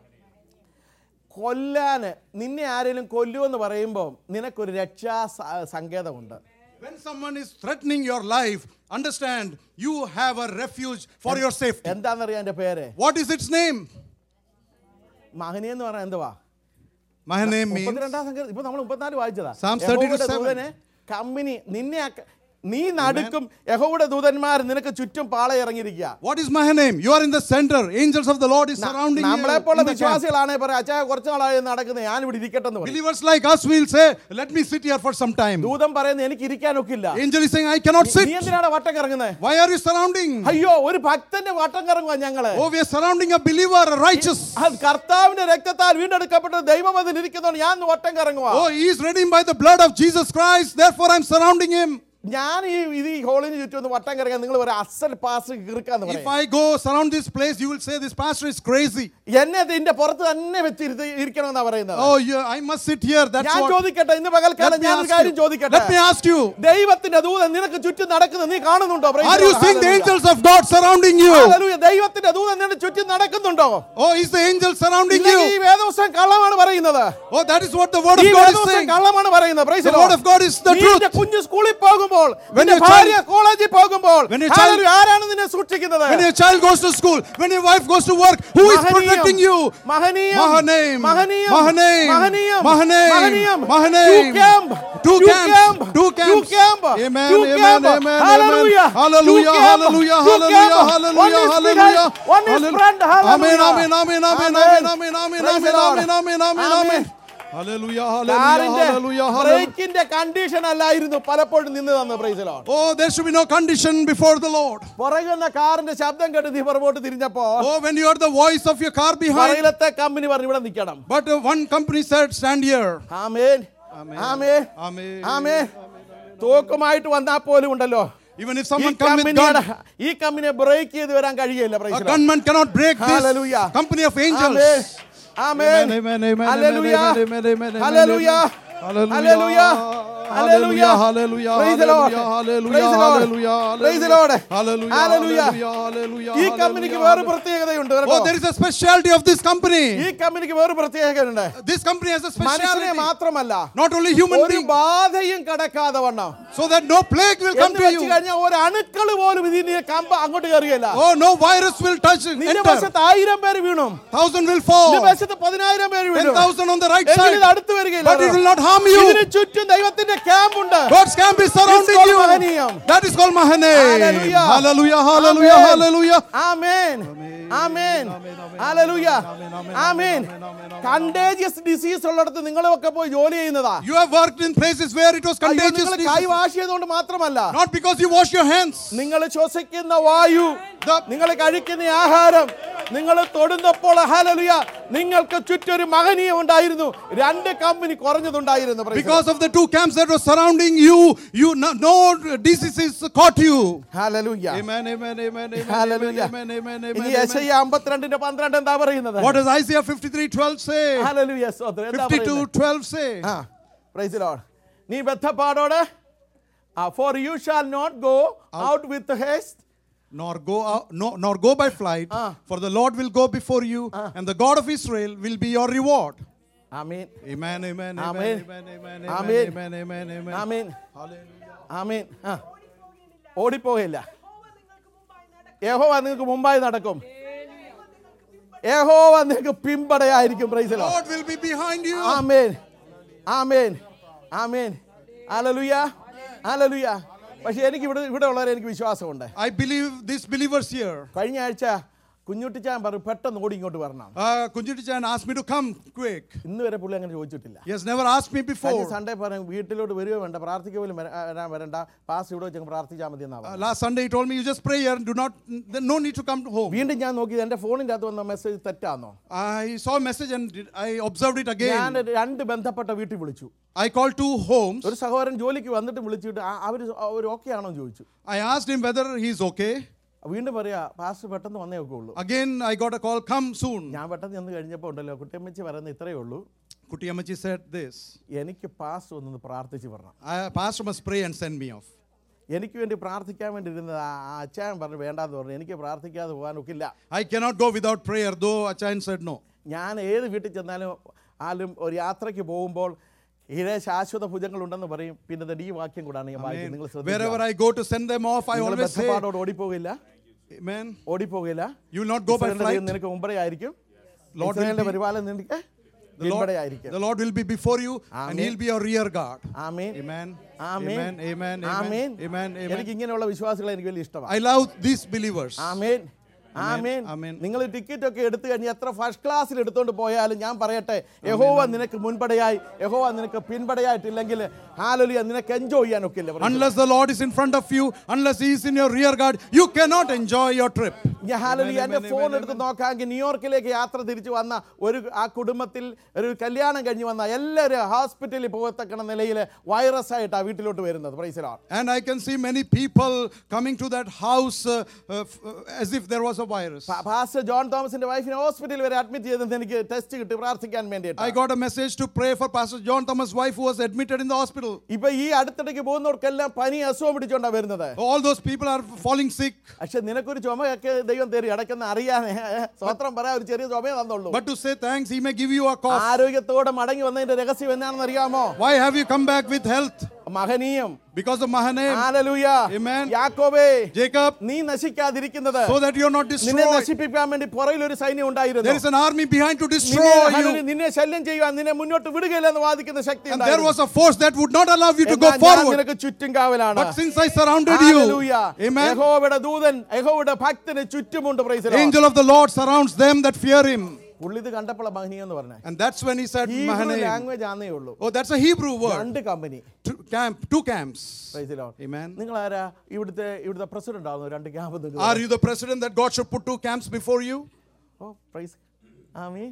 കൊല്ലാന് നിന്നെ ആരെങ്കിലും കൊല്ലുമെന്ന് പറയുമ്പോൾ നിനക്കൊരു രക്ഷാ സ- സങ്കേതമുണ്ട് When someone is threatening your life, understand you have a refuge for your safety. എന്താണെന്നറിയാം എൻ്റെ പേര് What is its name? മഹനീയം എന്ന് പറഞ്ഞാൽ എന്തുവാ Mahanaim means മുപ്പത്തിരണ്ടാം സംഘം ഇപ്പൊ നമ്മൾ മുപ്പത്തിനാല് വായിച്ചതാ Psalms യഹോവയുടെ 37. ദൂതന് കമ്പനി നിന്നെ ആക്ക- നീ നടുക്കും യഹോയുടെ ദൂതന്മാർ നിനക്ക് ചുറ്റും പാള ഇറങ്ങിയിരിക്കുക What is Mahanaim? You are in the center. Angels of the Lord is surrounding you. നമ്മളെ പോലെ in the camp. വിശ്വാസികളാണ് പറയാം അച്ഛാ കുറച്ച് നാളായി നടക്കുന്നത് ഞാൻ ഇവിടെ ഇരിക്കട്ടെ എന്ന് പറയും Believers like us will say, Let me sit here for some time. ദൂതൻ പറയുന്നത് എനിക്ക് ഇരിക്കാനൊക്കില്ല Angel is saying, I cannot നീ sit. എന്തിനാണ് വട്ടം കറങ്ങുന്നത് Why are you surrounding? അയ്യോ ഒരു ഭക്തന്റെ വട്ടം കറങ്ങുക ഞങ്ങള് Oh, we are surrounding a believer, a righteous. അത് കർത്താവിന്റെ രക്തത്താൽ വീണ്ടെടുക്കപ്പെട്ട ദൈവം അതിൽ ഇരിക്കുന്നതുകൊണ്ട് ഞാൻ ഇന്ന് വട്ടം കറങ്ങുക Oh, he is redeemed by the blood of Jesus Christ. Therefore, I'm surrounding him. ഞാൻ ഈ ഇത് ഈ ഹോളിന് ചുറ്റും ഒന്ന് വട്ടം കറങ്ങാൻ നിങ്ങൾ ഒരു അസൽ പാസ് കീർക്കാന്ന് If പറയും I go surround this place, you will say this pastor is crazy. എന്നെ ഇതിന്റെ പുറത്ത് തന്നെ വെച്ചിരുത്തി ഇരിക്കണമെന്നാ പറയുന്നത് Oh, yeah, I must sit here. That's ഞാൻ what. ചോദിക്കട്ടെ ഇന്ന് പകൽക്കാലം Let me ഞാൻ ഒരു ask കാര്യം you. ചോദിക്കട്ടെ Let me ask you. ദൈവത്തിന്റെ ദൂതൻ നിനക്ക് ചുറ്റും നടക്കുന്നത് നീ കാണുന്നുണ്ടോ Praise Are the you Lord. seeing the Hallelujah. angels of God surrounding you? Hallelujah. ദൈവത്തിന്റെ ദൂതൻ നിന്റെ ചുറ്റും നടക്കുന്നുണ്ടോ Oh, is the angel surrounding ഇല്ലെങ്കിൽ ഈ you? വേദവസം കള്ളമാണ് പറയുന്നത് Oh, that is what the word ഈ of God is വേദവസം saying. കള്ളമാണ് പറയുന്നത് Praise the The word Lord. of God is the നീ truth. നിന്റെ കുഞ്ഞ് സ്കൂളിൽ പോകുമ്പോൾ When നിന്റെ your ഭാര്യ കോളേജിൽ പോകുമ്പോൾ When your child- Hallelujah. ആരാണ് നിന്നെ സൂക്ഷിക്കുന്നത് When your child goes to school, when your wife goes to work, who is Mahanaim. protecting you? Mahanaim. Mahanaim. Mahanaim. Mahanaim. Mahanaim. Mahanaim. Mahanaim. Mahanaim. Two camp. Two Two camps. camp. Two Two camps. camp. Amen, Two amen, camp. amen, Hallelujah. amen. Hallelujah, Two camp. hallelujah, Two hallelujah, camp. hallelujah, One is hallelujah. behind, one is Hallelujah. front. Amen, Hallelujah. amen, amen, amen, Amen. amen, amen, Praise amen, the Lord. amen, amen, amen, Amen. amen. Hallelujah, hallelujah, കാറിന്റെ hallelujah, hallelujah. ബ്രേക്കിന്റെ condition അല്ലായിരുന്നു പലപ്പോഴും നിന്ന് തന്ന പ്രൈസിലോ Oh, there should be no condition before the Lord. പുറകുന്ന കാറിന്റെ ശബ്ദം കേട്ട് നീ പുറകോട്ട് തിരിഞ്ഞപ്പോ Oh, when you are the voice of your car behind. പുറകിലത്തെ കമ്പനി പറഞ്ഞു ഇവിടെ നിൽക്കണം But uh, one company said, stand here. Amen Amen. Amen Amen. ആമേൻ തോക്കുമായിട്ട് വന്നാൽ പോലും ഉണ്ടല്ലോ Even if ഈ someone come with കമ്പനിയുടെ gun, ഈ കമ്പനിയെ ബ്രേക്ക് ചെയ്ത് വരാൻ കഴിയില്ല a praise the Lord. gunman cannot break Hallelujah. this company of amen angels. Amen Amen, amen, amen, hallelujah amen, amen, amen, amen, hallelujah Hallelujah. Hallelujah hallelujah Hallelujah. Praise the Lord. Hallelujah. Praise the Lord. Hallelujah. Praise the Lord. Hallelujah. Hallelujah. Hallelujah. Hallelujah. ഈ കമ്പനിക്ക് വേറെ പ്രത്യേകതയുണ്ട് കേട്ടോ. Oh, there is a specialty of this company. ഈ കമ്പനിക്ക് വേറെ പ്രത്യേകതയുണ്ട് This company has a മനുഷ്യനെ specialty. മാത്രമല്ല Not only human ഒരു being, ബാധയും കടക്കാതെ വണ്ണം so that no plague will come എന്ന് to വെച്ച് you. കഴിഞ്ഞാൽ ഒരു അണുക്കൾ പോലും ഇതിന്റെ കമ്പ് അങ്ങോട്ട് കയറിയല്ല Oh, no virus will touch, നിന്റെ enter. വശത്ത് ആയിരം പേര് വീണു Thousand will നിന്റെ fall. വശത്ത് പതിനായിരം പേര് Ten വീണു thousand on the right എങ്കിലും ഇത് side. അടുത്ത് വരികയില്ല But it will not harm ഇതിന് you. ചുറ്റും ദൈവത്തിന്റെ ക്യാമ്പ് ഉണ്ട് God's camp is surrounding called you. Mahanaim. That is called Mahanaim. Hallelujah. Hallelujah. Hallelujah. Amen. Hallelujah. Amen amen hallelujah amen contagious disease ഉള്ളിടത്ത് നിങ്ങളൊക്കെ പോയി ജോലി ചെയ്യുന്നതാ You have worked in places where it was contagious. നിങ്ങൾ disease. കൈ wash ചെയ്തുകൊണ്ട് മാത്രമല്ല Not because you wash your hands. നിങ്ങൾ ശ്വസിക്കുന്ന വായു The- നിങ്ങൾ കഴിക്കുന്ന ആഹാരം നിങ്ങൾ തൊടുന്നപ്പോൾ ഹലലുയ നിങ്ങൾക്ക് ചുറ്റൊരു മഹനീയം ഉണ്ടായിരുന്നു രണ്ട് കമ്പനി കുറഞ്ഞതുണ്ടായിരുന്നു praise the Because of the two camps that were surrounding you, you no, no diseases caught you. Lord. Hallelujah. Amen, amen, amen, amen, amen, Hallelujah. amen, amen, ഇനി amen, യെശയ്യ amen. അമ്പത്തിരണ്ടിന്റെ പന്ത്രണ്ട് എന്താ പറയുന്നത് What does Isaiah 53 12 say? Hallelujah, സ്തോത്രം. എന്താ 52 പറയുന്നത്? 12 say? ആ, praise the Lord. നീ ബദ്ധപ്പാടോട് for you shall not go out with haste Nor go out, no, nor go by flight, Ah. for the Lord will go before you, and the God of Israel will be your reward. Amen Amen, amen, amen, Amen. amen, amen, Amen. amen, amen, amen. Amen Hallelujah. Amen ആ ഓടിപ്പോകില്ല യഹോവ നിങ്ങൾക്ക് മുമ്പായി നടക്കും യഹോവ നിങ്ങൾക്ക് പിമ്പടയായിരിക്കും പ്രൈസിലോ Lord will be behind you. Amen amen amen hallelujah hallelujah പക്ഷേ എനിക്ക് ഇവിടെ ഇവിടെ ഉള്ളവരെ എനിക്ക് വിശ്വാസമുണ്ട് I believe these believers here. കഴിഞ്ഞ ആഴ്ച കുഞ്ഞുട്ടിച്ചാൻ പറഞ്ഞു പെട്ടെന്ന് ഓടി ഇങ്ങോട്ട് വരണം Uh, Kunjiti-chan asked me to come quick. ഇന്ന് വരെ പുള്ളി അങ്ങനെ ചോദിച്ചിട്ടില്ല He has never asked me കഴിഞ്ഞ before. സൺഡേ പറഞ്ഞു വീട്ടിലോട്ട് വരികയോ വേണ്ട പ്രാർത്ഥിക്കുക പോലും വര- വരാൻ വരണ്ട പാസ് ഇവിടെ വെച്ച് പ്രാർത്ഥിച്ചാൽ മതി എന്നാ Uh, പറഞ്ഞത്. last Sunday he told me, you just pray here and do not, then no need to come home. വീണ്ടും ഞാൻ നോക്കിയത് എൻ്റെ ഫോണിൻ്റെ അകത്ത് വന്ന മെസ്സേജ് തെറ്റാന്നോ I saw a message and did- I observed it ഞാൻ again. രണ്ട് ബന്ധപ്പെട്ട വീട്ടിൽ വിളിച്ചു I called two homes. ഒരു സഹോദരൻ ജോലിക്ക് വന്നിട്ട് വിളിച്ചിട്ട് അവർ അവർ ഓക്കെ ആണോ എന്ന് ചോദിച്ചു I asked him whether he's okay. വീണ്ടും പറയാ പാസ് പെട്ടെന്ന് വന്നേ ഒക്കെ ഉള്ളൂ Again, I got a call, come soon. ഞാൻ പെട്ടെന്ന് ചെന്ന് കഴിഞ്ഞപ്പോൾ ഉണ്ടല്ലോ കുട്ടിയമ്മച്ചി പറയുന്നത് ഇത്രയേ ഉള്ളൂ Kutiyamachi said this. എനിക്ക് പാസ് ഒന്നൊന്ന് പ്രാർത്ഥിച്ച് പറഞ്ഞു I, Pastor must pray and send me off. എനിക്ക് വേണ്ടി പ്രാർത്ഥിക്കാൻ വേണ്ടി ഇരുന്നത് ആ ആ അച്ചായൻ പറഞ്ഞു വേണ്ടാന്ന് പറഞ്ഞു എനിക്ക് പ്രാർത്ഥിക്കാതെ പോകാൻ ഒക്കില്ല I cannot go without prayer, though Achayan said no. ഞാൻ ഏത് വീട്ടിൽ ചെന്നാലും ആലും ഒരു യാത്രയ്ക്ക് പോകുമ്പോൾ ഇതേ ശാശ്വത ഭുജങ്ങൾ ഉണ്ടെന്ന് പറയും പിന്നെ ദേ ഈ വാക്യം കൂടാണ് ഞാൻ വായിക്കുന്നത് നിങ്ങൾ Wherever ശ്രദ്ധിക്കുക I go to send them off, I നിങ്ങൾ always say, ബന്ധപ്പാടോട് ഓടിപ്പോകില്ല Amen. ഓടിപ്പോകില്ല You will not go by ഇസ്രായേലിന്റെ ദൈവം flight. നിനക്ക് മുമ്പേ ആയിരിക്കും Lord will ഇസ്രായേലിന്റെ be- പരിപാലനം നിനക്ക് The Lord, പിൻപടയായിരിക്കും the Lord will be before you and Amen. He'll be your rear guard. Amen Amen. Amen Amen. Amen. Amen Amen. Amen. Amen. എനിക്ക് ഇങ്ങനെയുള്ള വിശ്വാസികളെ എനിക്ക് വലിയ ഇഷ്ടമാണ് I love these believers. Amen amen ആമേൻ. നിങ്ങൾ ticket ഒക്കെ എടുത്തു കഴിഞ്ഞ് എത്ര ഫസ്റ്റ് ക്ലാസ്സിൽ എടുത്തോണ്ട് പോയാലും ഞാൻ പറയട്ടെ യഹോവ നിനക്ക് മുൻപടയായി യഹോവ നിനക്ക് പിൻപടയായിട്ടില്ലെങ്കിൽ ഹാലലിയ നിനക്ക് എൻജോയ് ചെയ്യാൻ ഒക്കില്ല Unless the Lord is in front of you, unless He is in your rear guard, you cannot enjoy your trip. ഞാൻ ഹാലലിയ Amen, എന്റെ amen, ഫോൺ amen, എടുത്ത് നോക്കാമെങ്കിൽ ന്യൂയോർക്കിലേക്ക് യാത്ര തിരിച്ചു വന്ന ഒരു ആ കുടുംബത്തിൽ ഒരു കല്യാണം കഴിഞ്ഞ് വന്ന എല്ലാവരും ഹോസ്പിറ്റലിൽ പോകത്തക്കണ നിലയിൽ വൈറസ് ആയിട്ടാണ് വീട്ടിലോട്ട് വരുന്നത് പ്രൈസിലാണ് And I can see many people coming to that house uh, uh, f- uh, as if there was a virus. Pastor John തോമസിന്റെ വൈഫിനെ ഹോസ്പിറ്റലിൽ വരെ അഡ്മിറ്റ് ചെയ്തെന്ന് എനിക്ക് ടെസ്റ്റ് കിട്ടി പ്രാർത്ഥിക്കാൻ വേണ്ടിയിട്ട് I got a message to pray for Pastor John Thomas' wife who was admitted in the hospital. ഇപ്പൊ ഈ അടുത്തിടയ്ക്ക് പോകുന്നവർക്കെല്ലാം പനി അസുഖം പിടിച്ചോണ്ടാ വരുന്നത് All those people are falling sick. പക്ഷെ നിനക്കൊരു ചുമയൊക്കെ ദൈവം തരും ഇടയ്ക്കൊന്ന് അറിയാനേ സ്വത്രം പറയാൻ ഒരു ചെറിയ ചുമയെ തന്നുള്ളൂ But to say thanks, He may give you a cough. ആരോഗ്യത്തോടെ മടങ്ങി വന്നതിന്റെ രഹസ്യം എന്താണെന്ന് അറിയാമോ Why have you come back with health? Mahanaim Because of Mahanaim, hallelujah. Amen. യാക്കോബേ Jacob, നീ നശിക്കാതിരിക്കുന്നത് so that you are not നിന്നെ destroyed. നശിപ്പിക്കാൻ വേണ്ടി പുറകിൽ ഒരു സൈന്യം There ഉണ്ടായിരുന്നു is an army behind to നിന്നെ- destroy ഹല്ലേലൂയ, you. നിന്നെ ശല്യം ചെയ്യുവാൻ നിന്നെ മുന്നോട്ട് വിടുകയില്ല എന്ന് വാദിക്കുന്ന ശക്തി And there was ഉണ്ടായിരുന്നു. a force that would not allow you to go എന്നാൽ ഞാൻ forward. നിനക്ക് ചുറ്റും കാവലാണ് But since I surrounded you, hallelujah. Amen. യഹോവയുടെ ദൂതൻ യഹോവയുടെ ഭക്തന് ചുറ്റുമുണ്ട് praise the Lord. Angel of the Lord surrounds them that fear Him. പുള്ളി ഇത് കണ്ടപ്പോൾ മഹനീയം എന്ന് പറഞ്ഞേ And that's when He said Mahanaim. Language ആന്നേ ഉള്ളൂ Oh, that's a Hebrew word. രണ്ട് company Two, camp, two camps. Amen. നിങ്ങൾ ആരാ ഇവിടുത്തെ ഇവിടുത്തെ പ്രസിഡന്റ് ആവുന്നു രണ്ട് camp Are you the president that God should put two camps before you? Oh praise amen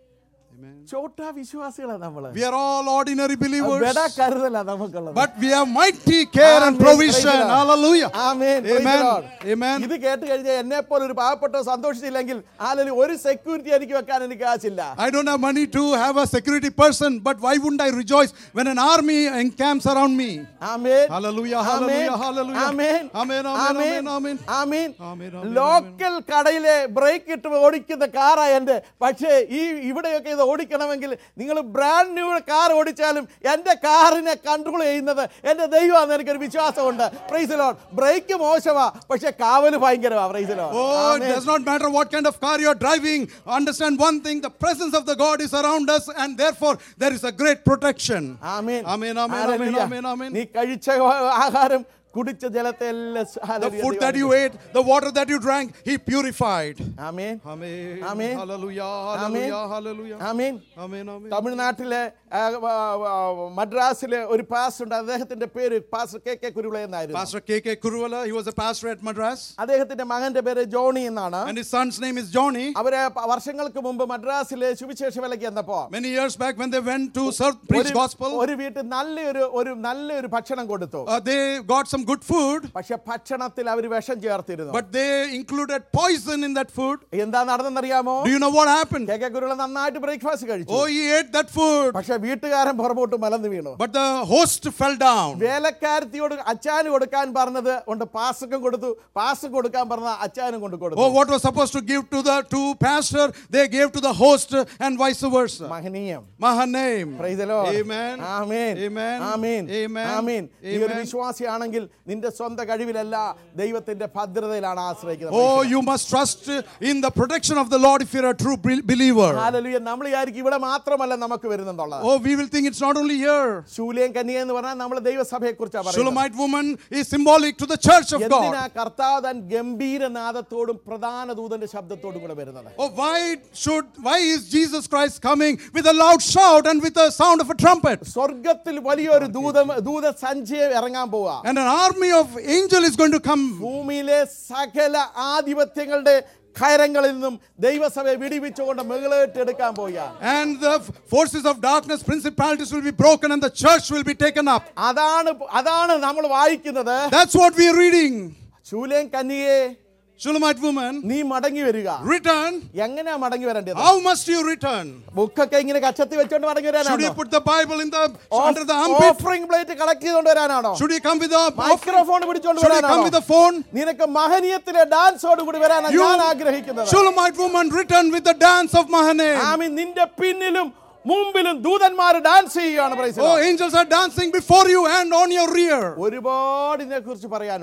Amen. ചോട്ടാ വിശ്വാസികളാ നമ്മള് We are all ordinary believers. വെട കരുതല നമുക്കുള്ളത് But we have mighty care and Amen. provision. Praise the Lord. Hallelujah. Amen Praise the Amen. Lord. Amen. ഇത് കേട്ട് കഴിഞ്ഞാൽ എന്നെ പോലെ ഒരു പാവപ്പെട്ട സന്തോഷിച്ചില്ലെങ്കിൽ ആലൊരു ഒരു സെക്യൂരിറ്റി എനിക്ക് വെക്കാൻ എനിക്ക് കാശില്ല I don't have money to have a security person, but why wouldn't I rejoice when an army encamps around me? Amen Hallelujah, amen. hallelujah, hallelujah. Amen. Amen, amen, amen. amen, amen. Amen. Amen, amen, local കടയിലെ brake ഇട്ട് ഓടിക്കുന്ന കാറാ എൻ്റെ പക്ഷേ ഈ ഇവിടെയൊക്കെ ഇത് ഓടിക്കണമെങ്കിൽ നിങ്ങൾ brand new car ഓടിച്ചാലും എൻ്റെ കാറിനെ കൺട്രോൾ ചെയ്യുന്നത് എൻ്റെ ദൈവമാണെന്ന് എനിക്കൊരു വിശ്വാസമുണ്ട് പ്രൈസ് ലോഡ് ബ്രേക്ക് മോശമാ പക്ഷെ കാവല് ഭയങ്കരമാ praise Lord Oh, it does not matter what kind of car you're driving. Understand one thing the presence of the God is around us, and therefore there is a great protection. Amen Amen, amen, hallelujah. amen, amen. നീ കഴിച്ച ആഹാരം കുടിച്ച ജലത്തെ എല്ലാം The hallelujah food that ദൈവം you ate, the water that you drank, He purified. ആമേൻ Amen. Amen. Hallelujah, ആമേൻ hallelujah, hallelujah. ആമേൻ Amen, amen. തമിഴ്നാട്ടിലെ ആ, ആ, ആ, മദ്രാസിലെ ഒരു പാസ്റ്റർ ഉണ്ട് അദ്ദേഹത്തിന്റെ പേര് പാസ്റ്റർ കെ കെ കുരുവിള എന്നായിരുന്നു Pastor K.K. Kuruvala, he was a pastor at Madras, അദ്ദേഹത്തിന്റെ മകന്റെ പേര് ജോണി എന്നാണ് and his son's name is Johnny. അവര് പ- വർഷങ്ങൾക്ക് മുമ്പ് മദ്രാസിലെ സുവിശേഷ വിലക്ക് എന്നപ്പോ Many years back, when they went to serve, preach ഒരു- gospel, ഒരു വീട്ടിൽ നല്ലൊരു ഒരു നല്ലൊരു ഭക്ഷണം കൊടുത്തു uh, they got some good food, പക്ഷെ ഭക്ഷണത്തിൽ അവർ വിഷം ചേർത്തിരുന്നു but they included poison in that food. എന്താ നടന്നെന്നറിയാമോ Do you know what happened? K K Kuruvila നന്നായിട്ട് ബ്രേക്ക്ഫാസ്റ്റ് കഴിച്ചു Oh, he ate that food, പക്ഷെ വീട്ടുകാരൻ പുറമോട്ട് മലന്ന് വീണു but the host fell down. വേലക്കാരത്തിയോട് അച്ചാന് കൊടുക്കാൻ പറഞ്ഞത് കൊണ്ട് പാസ്റ്റർക്കും കൊടുത്തു പാസ്റ്റർ കൊടുക്കാൻ പറഞ്ഞ അച്ചാനും കൊണ്ട് കൊടുത്തു Oh, what was supposed to give to the to pastor, they gave to the host, and vice versa. മഹനീയം Mahanaim. Praise the Lord. Amen. Amen. Amen. Amen. Amen. ആമേൻ. നീ ഒരു Amen. വിശ്വാസിയാണെങ്കിൽ നിന്റെ സ്വന്തം കഴിവിലല്ല ദൈവത്തിന്റെ ഭദ്രതയിലാണ് ആശ്രയിക്കുന്നത് Oh, you must trust in the protection of the Lord if you're a true be- believer. ഹല്ലേലൂയ. നമ്മൾ വിചാരിക്കും ഇവിടെ മാത്രമല്ല നമുക്ക് വരുന്നെന്നുള്ളത് Oh, we will think it's not only here. ശൂലേം കന്യ എന്ന് പറഞ്ഞാൽ നമ്മൾ ദൈവസഭയെ കുറിച്ചാണ് പറയുന്നത് Shulamite woman is symbolic to the church of എന്തിനാ God. കർത്താവ് തൻ ഗംഭീര നാദത്തോടും പ്രധാന ദൂതന്റെ ശബ്ദത്തോടും കൂടെ വരുന്നത് Oh, why should why is Jesus Christ coming with a loud shout and with the sound of a trumpet? സ്വർഗത്തിൽ വലിയൊരു ദൂത ദൂത സഞ്ചയം ഇറങ്ങാൻ പോവാ And an army of angel is going to come. ഭൂമിയിലെ സകല ആധിപത്യങ്ങളുടെ കയരങ്ങളിൽ നിന്നും ദൈവസഭയെ വിടിവിച്ചുകൊണ്ട് മുകളിലോട്ട് എടുക്കാൻ പോവുക And the f- forces of darkness, principalities will be broken, and the church will be taken up. അതാണ് അതാണ് നമ്മൾ വായിക്കുന്നത് That's what we are reading. ശൂലേം കന്യയെ Shulamite woman, നീ മടങ്ങി വരിക return. എങ്ങനെയാ മടങ്ങി വരേണ്ടത് How must you return? ബുക്കൊക്കെ ഇങ്ങനെ കച്ചത്തി വെച്ചോണ്ട് മടങ്ങി Should you വരാനാണോ put the Bible in the under the armpit? Offering plate collect ചെയ്തോണ്ട് വരാനാണോ Should you come with the microphone പിടിച്ചോണ്ട് Should you come with വരാനാണോ the phone? നിനക്ക് മഹനീയത്തിലെ ഡാൻസോട് കൂടി വരാനാണ് You- ഞാൻ ആഗ്രഹിക്കുന്നത് Shulamite woman, return with the dance of Mahanaim. Ami നിന്റെ പിന്നിലും മുമ്പിലും ദൂതന്മാർ ഡാൻസ് ചെയ്യുകയാണ് praise Oh, angels are dancing before you and on your rear. ഒരുപാട് ഇതിനെ കുറിച്ച് പറയാനുണ്ട്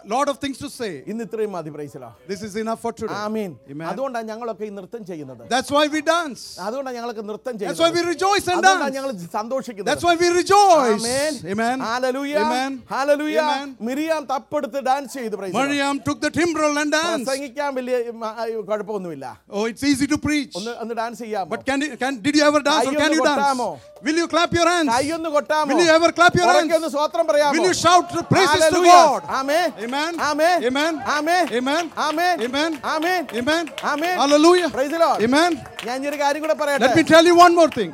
lot of things to say. ഇന്ന് ഇത്രയും മതി പ്രൈസലോ This is enough for today. Amin Amen. അതുകൊണ്ടാണ് ഞങ്ങളൊക്കെ ഈ നൃത്തം ചെയ്യുന്നത് That's why we dance. അതുകൊണ്ടാണ് ഞങ്ങൾക്ക് നൃത്തം That's why we ചെയ്യുന്നത് rejoice and അതുകൊണ്ടാണ് dance. ഞങ്ങൾ സന്തോഷിക്കുന്നത് That's why we rejoice. ആമേൻ. Amen. Hallelujah. Amen. Hallelujah. Amen. Miriam തപ്പെടുത്ത് ഡാൻസ് ചെയ്തു praise the Lord. Miriam took the timbrel and danced. പ്രസംഗിക്കാൻ വലിയ ഉം, ആ, കുഴപ്പമൊന്നുമില്ല Oh, it's easy to preach. ഒന്ന് ഒന്ന് ഡാൻസ് ചെയ്യാമോ But can, you- can did you ever dance or can കൈയൊന്ന് you dance? കൊട്ടാമോ? Will you clap your hands? കൈയൊന്ന് കൊട്ടാമോ Will you ever clap your ഉറക്കെ hands? ഒന്ന് സ്വോത്രം പറയാമോ Will you shout the praises to ഹല്ലേലൂയ. God? ആമേൻ. Amen. ആമേൻ. Amen. ആമേൻ. Amen. ആമേൻ. Amen. ആമേൻ. Amen. ആമേൻ. Hallelujah. Praise the Lord. Amen. ഞാൻ ഈ ഒരു കാര്യം കൂടെ Let പറയട്ടെ me tell you one more thing.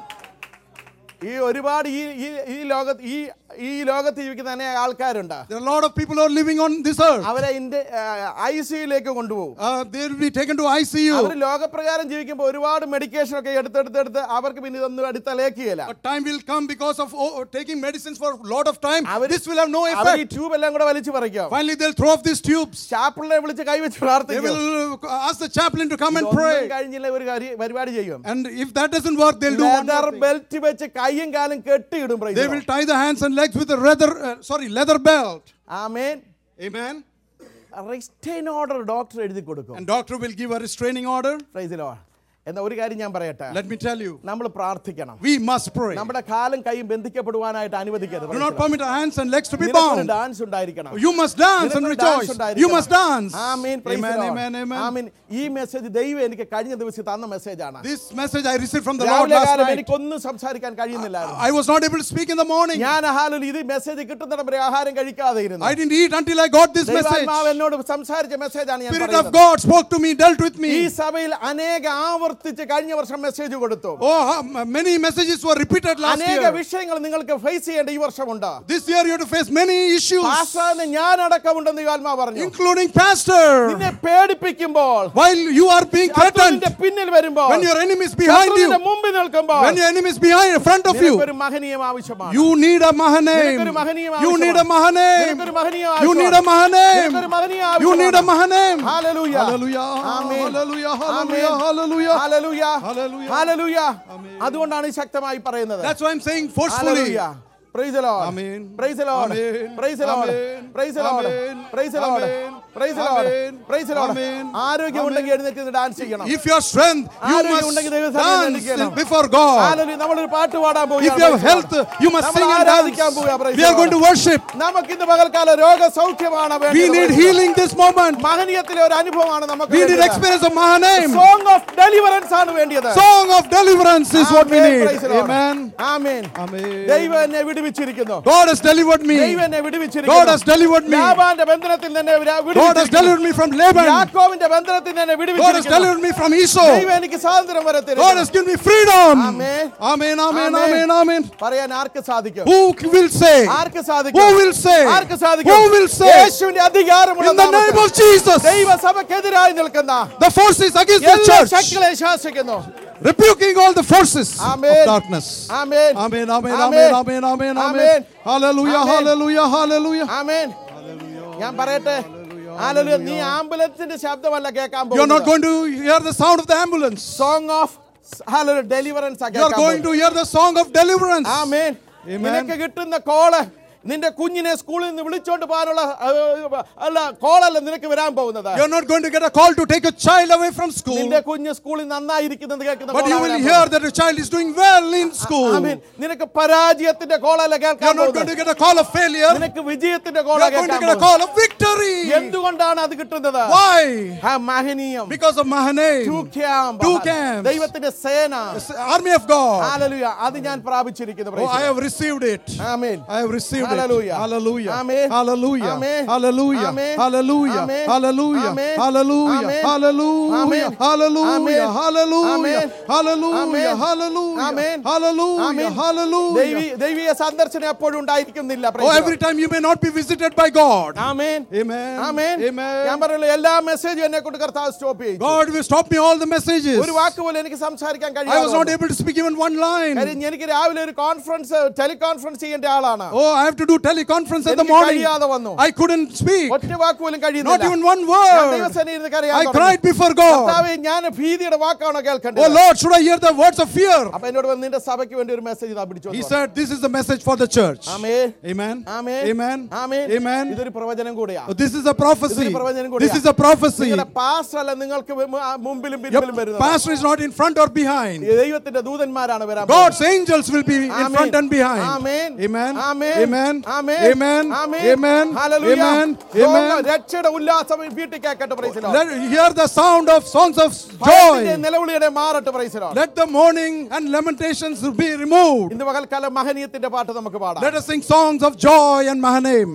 ഈ ഒരുപാട് ഈ ഈ ഈ ലോകത്ത് ഈ ഈ ലോകത്ത് ജീവിക്കുന്ന അനേക ആൾക്കാരുണ്ട് There are a lot of people who are living on this earth. അവരെ ഇന്ത്യ ഐ സിയിലേക്ക് കൊണ്ടുപോകും Uh, they will be taken to ICU. അവർ ലോകപ്രകാരം ജീവിക്കുമ്പോൾ ഒരുപാട് മെഡിക്കേഷൻ ഒക്കെ എടുത്തെടുത്തെടുത്ത് അവർക്ക് പിന്നെ ഇതൊന്നും അടിത്തലേക്കുകയില്ല But time will come because of oh, taking medicines for a lot of time. Our- This will have no അവർ ഈ effect. ട്യൂബ് എല്ലാം കൂടെ വലിച്ചു പറിക്കും Finally, they'll throw off these tubes. ചാപ്പിളിനെ വിളിച്ച് കൈവച്ച് They പ്രാർത്ഥിക്കും will uh, ask the chaplain to come and ഇതൊന്നും pray. കഴിഞ്ഞില്ല ഒരു കാര്യം പരിപാടി ചെയ്യും And if that doesn't work, they'll do one leather more thing. Belt വെച്ച് കൈയും കാലും കെട്ടിയിടും praise They the will Lord. tie the hands and legs with a leather, uh, sorry, leather belt. ആമേൻ Amen. റിസ്റ്റൈൻ ഓർഡർ ഡോക്ടർ എഴുതി കൊടുക്കും And doctor will give a restraining order. Praise ലോ എന്നാ ഒരു കാര്യം ഞാൻ പറയട്ടെ Let me tell you, നമ്മൾ പ്രാർത്ഥിക്കണം we must pray. നമ്മുടെ കാലും കൈയും ബന്ധിക്കപ്പെടുവാനായിട്ട് അനുവദിക്കരുത് Do not permit our hands and legs to be നിനക്കൊരു bound. ഡാൻസ് ഉണ്ടായിരിക്കണം You must dance and നിനക്കൊരു dance rejoice. ഉണ്ടായിരിക്കണം. You must dance. ആമേൻ, praise the Amen, Lord. amen, amen. ആമേൻ. ഈ മെസ്സേജ് ദൈവം എനിക്ക് കഴിഞ്ഞ ദിവസം തന്ന മെസ്സേജാണ് This message I received from the Lord രാവിലെ last കാലം night. എനിക്കൊന്നും സംസാരിക്കാൻ കഴിയുന്നില്ലായിരുന്നു I was not able to speak in the morning. ഞാൻ ആഹാരം ഇത് മെസ്സേജ് കിട്ടുന്നിടം വരെ ആഹാരം കഴിക്കാതെ ഇരുന്നു I didn't eat until I got this message. ദൈവാത്മാവ് എന്നോട് സംസാരിച്ച മെസ്സേജാണ് ഞാൻ Spirit of പറയുന്നത്. God spoke to me, dealt with ഈ me. സഭയിൽ അനേക ആവർത്തിച്ച് കഴിഞ്ഞ വർഷം മെസ്സേജ് കൊടുത്തു Oh, how- many messages were repeated last അനേക year. വിഷയങ്ങൾ നിങ്ങൾക്ക് ഫേസ് ചെയ്യേണ്ട ഈ വർഷമുണ്ട് This year you have to face many issues, പാസ്സാന്ന് ഞാൻ അടക്കമുണ്ടെന്ന് ദൈവാത്മാവ് പറഞ്ഞു including pastor. നിന്നെ പേടിപ്പിക്കുമ്പോൾ While you are being threatened, ശത്രുവിന്റെ പിന്നിൽ വരുമ്പോൾ when your enemy is behind you, ശത്രുവിന്റെ മുമ്പിൽ നിൽക്കുമ്പോൾ when your enemy is behind in front of you, നിനക്കൊരു മഹനീയം ആവശ്യമാണ് you need a Mahanim. നിനക്കൊരു മഹനീയം You need a ആവശ്യമാണ്. Mahanim. നിനക്കൊരു മഹനീയം You need a ആവശ്യമാണ്. നിനക്കൊരു Mahanim. മഹനീയം You need a ആവശ്യമാണ്. Mahanim. Hallelujah. Hallelujah. Amen. Hallelujah. Amen. Hallelujah. Hallelujah. Hallelujah. Hallelujah. Hallelujah. അതുകൊണ്ടാണ് ഈ ശക്തമായി പറയുന്നത് That's why I'm saying forcefully. Hallelujah. Praise the Lord. Amen. Praise the Lord. Amen. Praise the Lord. Amen. Praise the Lord. Amen. Praise the Lord. Amen. Praise the Lord. Amen. Praise the Lord. Amen. ആരോഗ്യം ഉണ്ടെങ്കിൽ എഴുന്നേറ്റ് നിന്ന് dance ചെയ്യണം If you have strength, you ആരോഗ്യം must ഉണ്ടെങ്കിൽ ദൈവസന്നിധിയിൽ dance നിൽക്കണം. before God. Hallelujah. നമ്മളൊരു പാട്ട് പാടാൻ If പോവുകയാണ്. you have Praise the health, Lord. you must നമ്മൾ sing and ആരാധിക്കാൻ പോവുക. dance. Praise We the are going to Lord. worship. നമുക്ക് ഇന്ന് പകൽക്കാല രോഗസൗഖ്യമാണ് We വേണ്ടത്. need Praise the healing this moment. Lord. മഹനീയത്തിലെ ഒരു അനുഭവമാണ് നമുക്ക് We need വേണ്ടത്. experience of Mahanim. Song of deliverance ആണ് വേണ്ടിയത് Song of deliverance is what we Amen. need. Praise the Lord. Amen. Amen. Amen. ദൈവം എന്നെ വിടുവിച്ചിരിക്കുന്നു God has delivered me. ദൈവം എന്നെ God വിടുവിച്ചിരിക്കുന്നു has delivered me. ലാബാന്റെ ബന്ധനത്തിൽ തന്നെ വിടാ- God has വിടുവിച്ചിരിക്കുന്നു. delivered me from Laban. യാക്കോബിന്റെ ബന്ധനത്തിൽ തന്നെ God has വിടുവിച്ചിരിക്കുന്നു delivered me from Esau. ദൈവം എനിക്ക് സ്വാതന്ത്ര്യം God has വരത്തില്ല given me freedom. Amen. Amen. Amen. Amen. Amen. Amen. പറയാൻ ആർക്ക് സാധിക്കും Who will say? ആർക്ക് സാധിക്കും Who will say? ആർക്ക് സാധിക്കും Who will say? യേശുവിന്റെ അധികാരമുള്ള In the name നാമത്തിൽ of Jesus, ദൈവസഭക്കെതിരായി നിൽക്കുന്ന the forces against the എല്ലാ church, ശക്തികളെ ശാസിക്കുന്നു rebuking all the forces Amen. of darkness. Amen Amen. Amen. Amen. Amen. Amen. Amen. Amen. Amen. Hallelujah. Amen. Hallelujah. Hallelujah. ആമേൻ ഞാൻ പറയട്ടെ hallelujah നീ ആംബുലൻസിന്റെ ശബ്ദമല്ല കേൾക്കാൻ You are not പോകുന്നത് going to hear the sound of the ambulance. Song of ഹല്ലേലൂയ deliverance You are going to hear the song of deliverance. ആമേൻ Amen. നിനക്ക് കിട്ടുന്ന call നിന്റെ കുഞ്ഞിനെ സ്കൂളിൽ നിന്ന് വിളിച്ചോണ്ട് പോകാനുള്ള ഏഹ്, അല്ല കോളല്ല നിനക്ക് വരാൻ പോകുന്നത് You are not going to get a call to take a child away from school. നിന്റെ കുഞ്ഞ് സ്കൂളിൽ നന്നായിരിക്കുന്നത് കേൾക്കുന്ന But call you ആ will വരാൻ hear പോകുന്നത്. that a child is doing well in school. ആമേൻ. നിനക്ക് പരാജയത്തിന്റെ കോളല്ല You കേൾക്കാൻ are not going പോകുന്നത് to get a call of failure. നിനക്ക് വിജയത്തിന്റെ You cola are going to കേൾക്കാൻ get a പോകുന്നത്. call of victory. എന്തുകൊണ്ടാണ് അത് കിട്ടുന്നത് Why? ആ മഹനീയം Because of Mahanaim, ടൂക്യാം. Two camps. ദൈവത്തിന്റെ സേന the army of God. ഹല്ലേലൂയ അത് ഞാൻ പ്രാപിച്ചിരിക്കുന്നു Oh, praise I the have received it. Lord. Amen I have received Hallelujah. it. Hallelujah. Amen. Hallelujah. Amen. Hallelujah. Amen. Hallelujah. Amen. Hallelujah. Amen. Hallelujah. Amen. Hallelujah. Amen. Hallelujah. Amen. Hallelujah. Amen. Hallelujah. Amen. Hallelujah. Amen. Hallelujah. Amen. Hallelujah. ദൈവീ- ദൈവീയ സന്ദർശനം എപ്പോഴും ഉണ്ടായിരിക്കുന്നില്ല Oh, praise the every Lord. time you may not be visited by God. ആമേൻ Amen. ആമേൻ Amen. ഞാൻ പറയുള്ളൂ എല്ലാ മെസ്സേജും എന്നെ കൊണ്ട് കർത്താവ് സ്റ്റോപ്പ് ചെയ്തു God will stop me all the messages. ഒരു വാക്ക് പോലും എനിക്ക് സംസാരിക്കാൻ I was not കഴിയാതെ able to speak even one line. കാര്യം എനിക്ക് രാവിലെ ഒരു കോൺഫറൻസ് ടെലികോൺഫറൻസ് ചെയ്യേണ്ട ആളാണ് Oh, I have have to do teleconference in the എനിക്ക് morning. കഴിയാതെ വന്നു. I couldn't speak. ഒറ്റ വാക്ക് പോലും Not കഴിയുന്നില്ല even one ഞാൻ word. ദൈവസേനയിൽ ഇരുന്ന് കരയാൻ I തുടങ്ങി. cried before God. കർത്താവേ, ഞാൻ ഭീതിയുടെ വാക്കാണോ Oh കേൾക്കേണ്ടത് Lord, should I hear the words of fear? അപ്പൊ എന്നോട് വന്ന് നിന്റെ സഭയ്ക്ക് വേണ്ടി ഒരു മെസ്സേജ് ഇതാ പിടിച്ചു He said, This is the message for the church. Amen Amen. Amen Amen. Amen Amen. ഇതൊരു പ്രവചനം കൂടിയാ Oh, This is a prophecy. ഇതൊരു പ്രവചനം This കൂടിയാ. is a prophecy. നിങ്ങളുടെ പാസ്റ്റർ അല്ല നിങ്ങൾക്ക് മു- ആ മുമ്പിലും Your പിന്നിലും വരുന്നത് pastor is not in front or behind. ദൈവത്തിന്റെ ദൂതന്മാരാണ് വരാൻ God's angels will be in Amen. front and behind. ആമേൻ. Amen. ആമേൻ. Amen. ആമേൻ. Amen. ആമേൻ. Amen. ഹല്ലേലൂയ. Amen. ലോക Amen. രക്ഷയുടെ ഉല്ലാസം വീട്ടിൽ കേൾക്കട്ടെ praise the Lord. Let hear the sound of songs of ഭയത്തിന്റെ joy. നിലവിളിയുടെ മാറട്ടെ praise the Lord. Let the mourning and lamentations be removed. ഇന്ന് പകൽക്കാലം മഹനീയത്തിന്റെ പാട്ട് നമുക്ക് പാടാം Let us sing songs of joy and Mahanaim.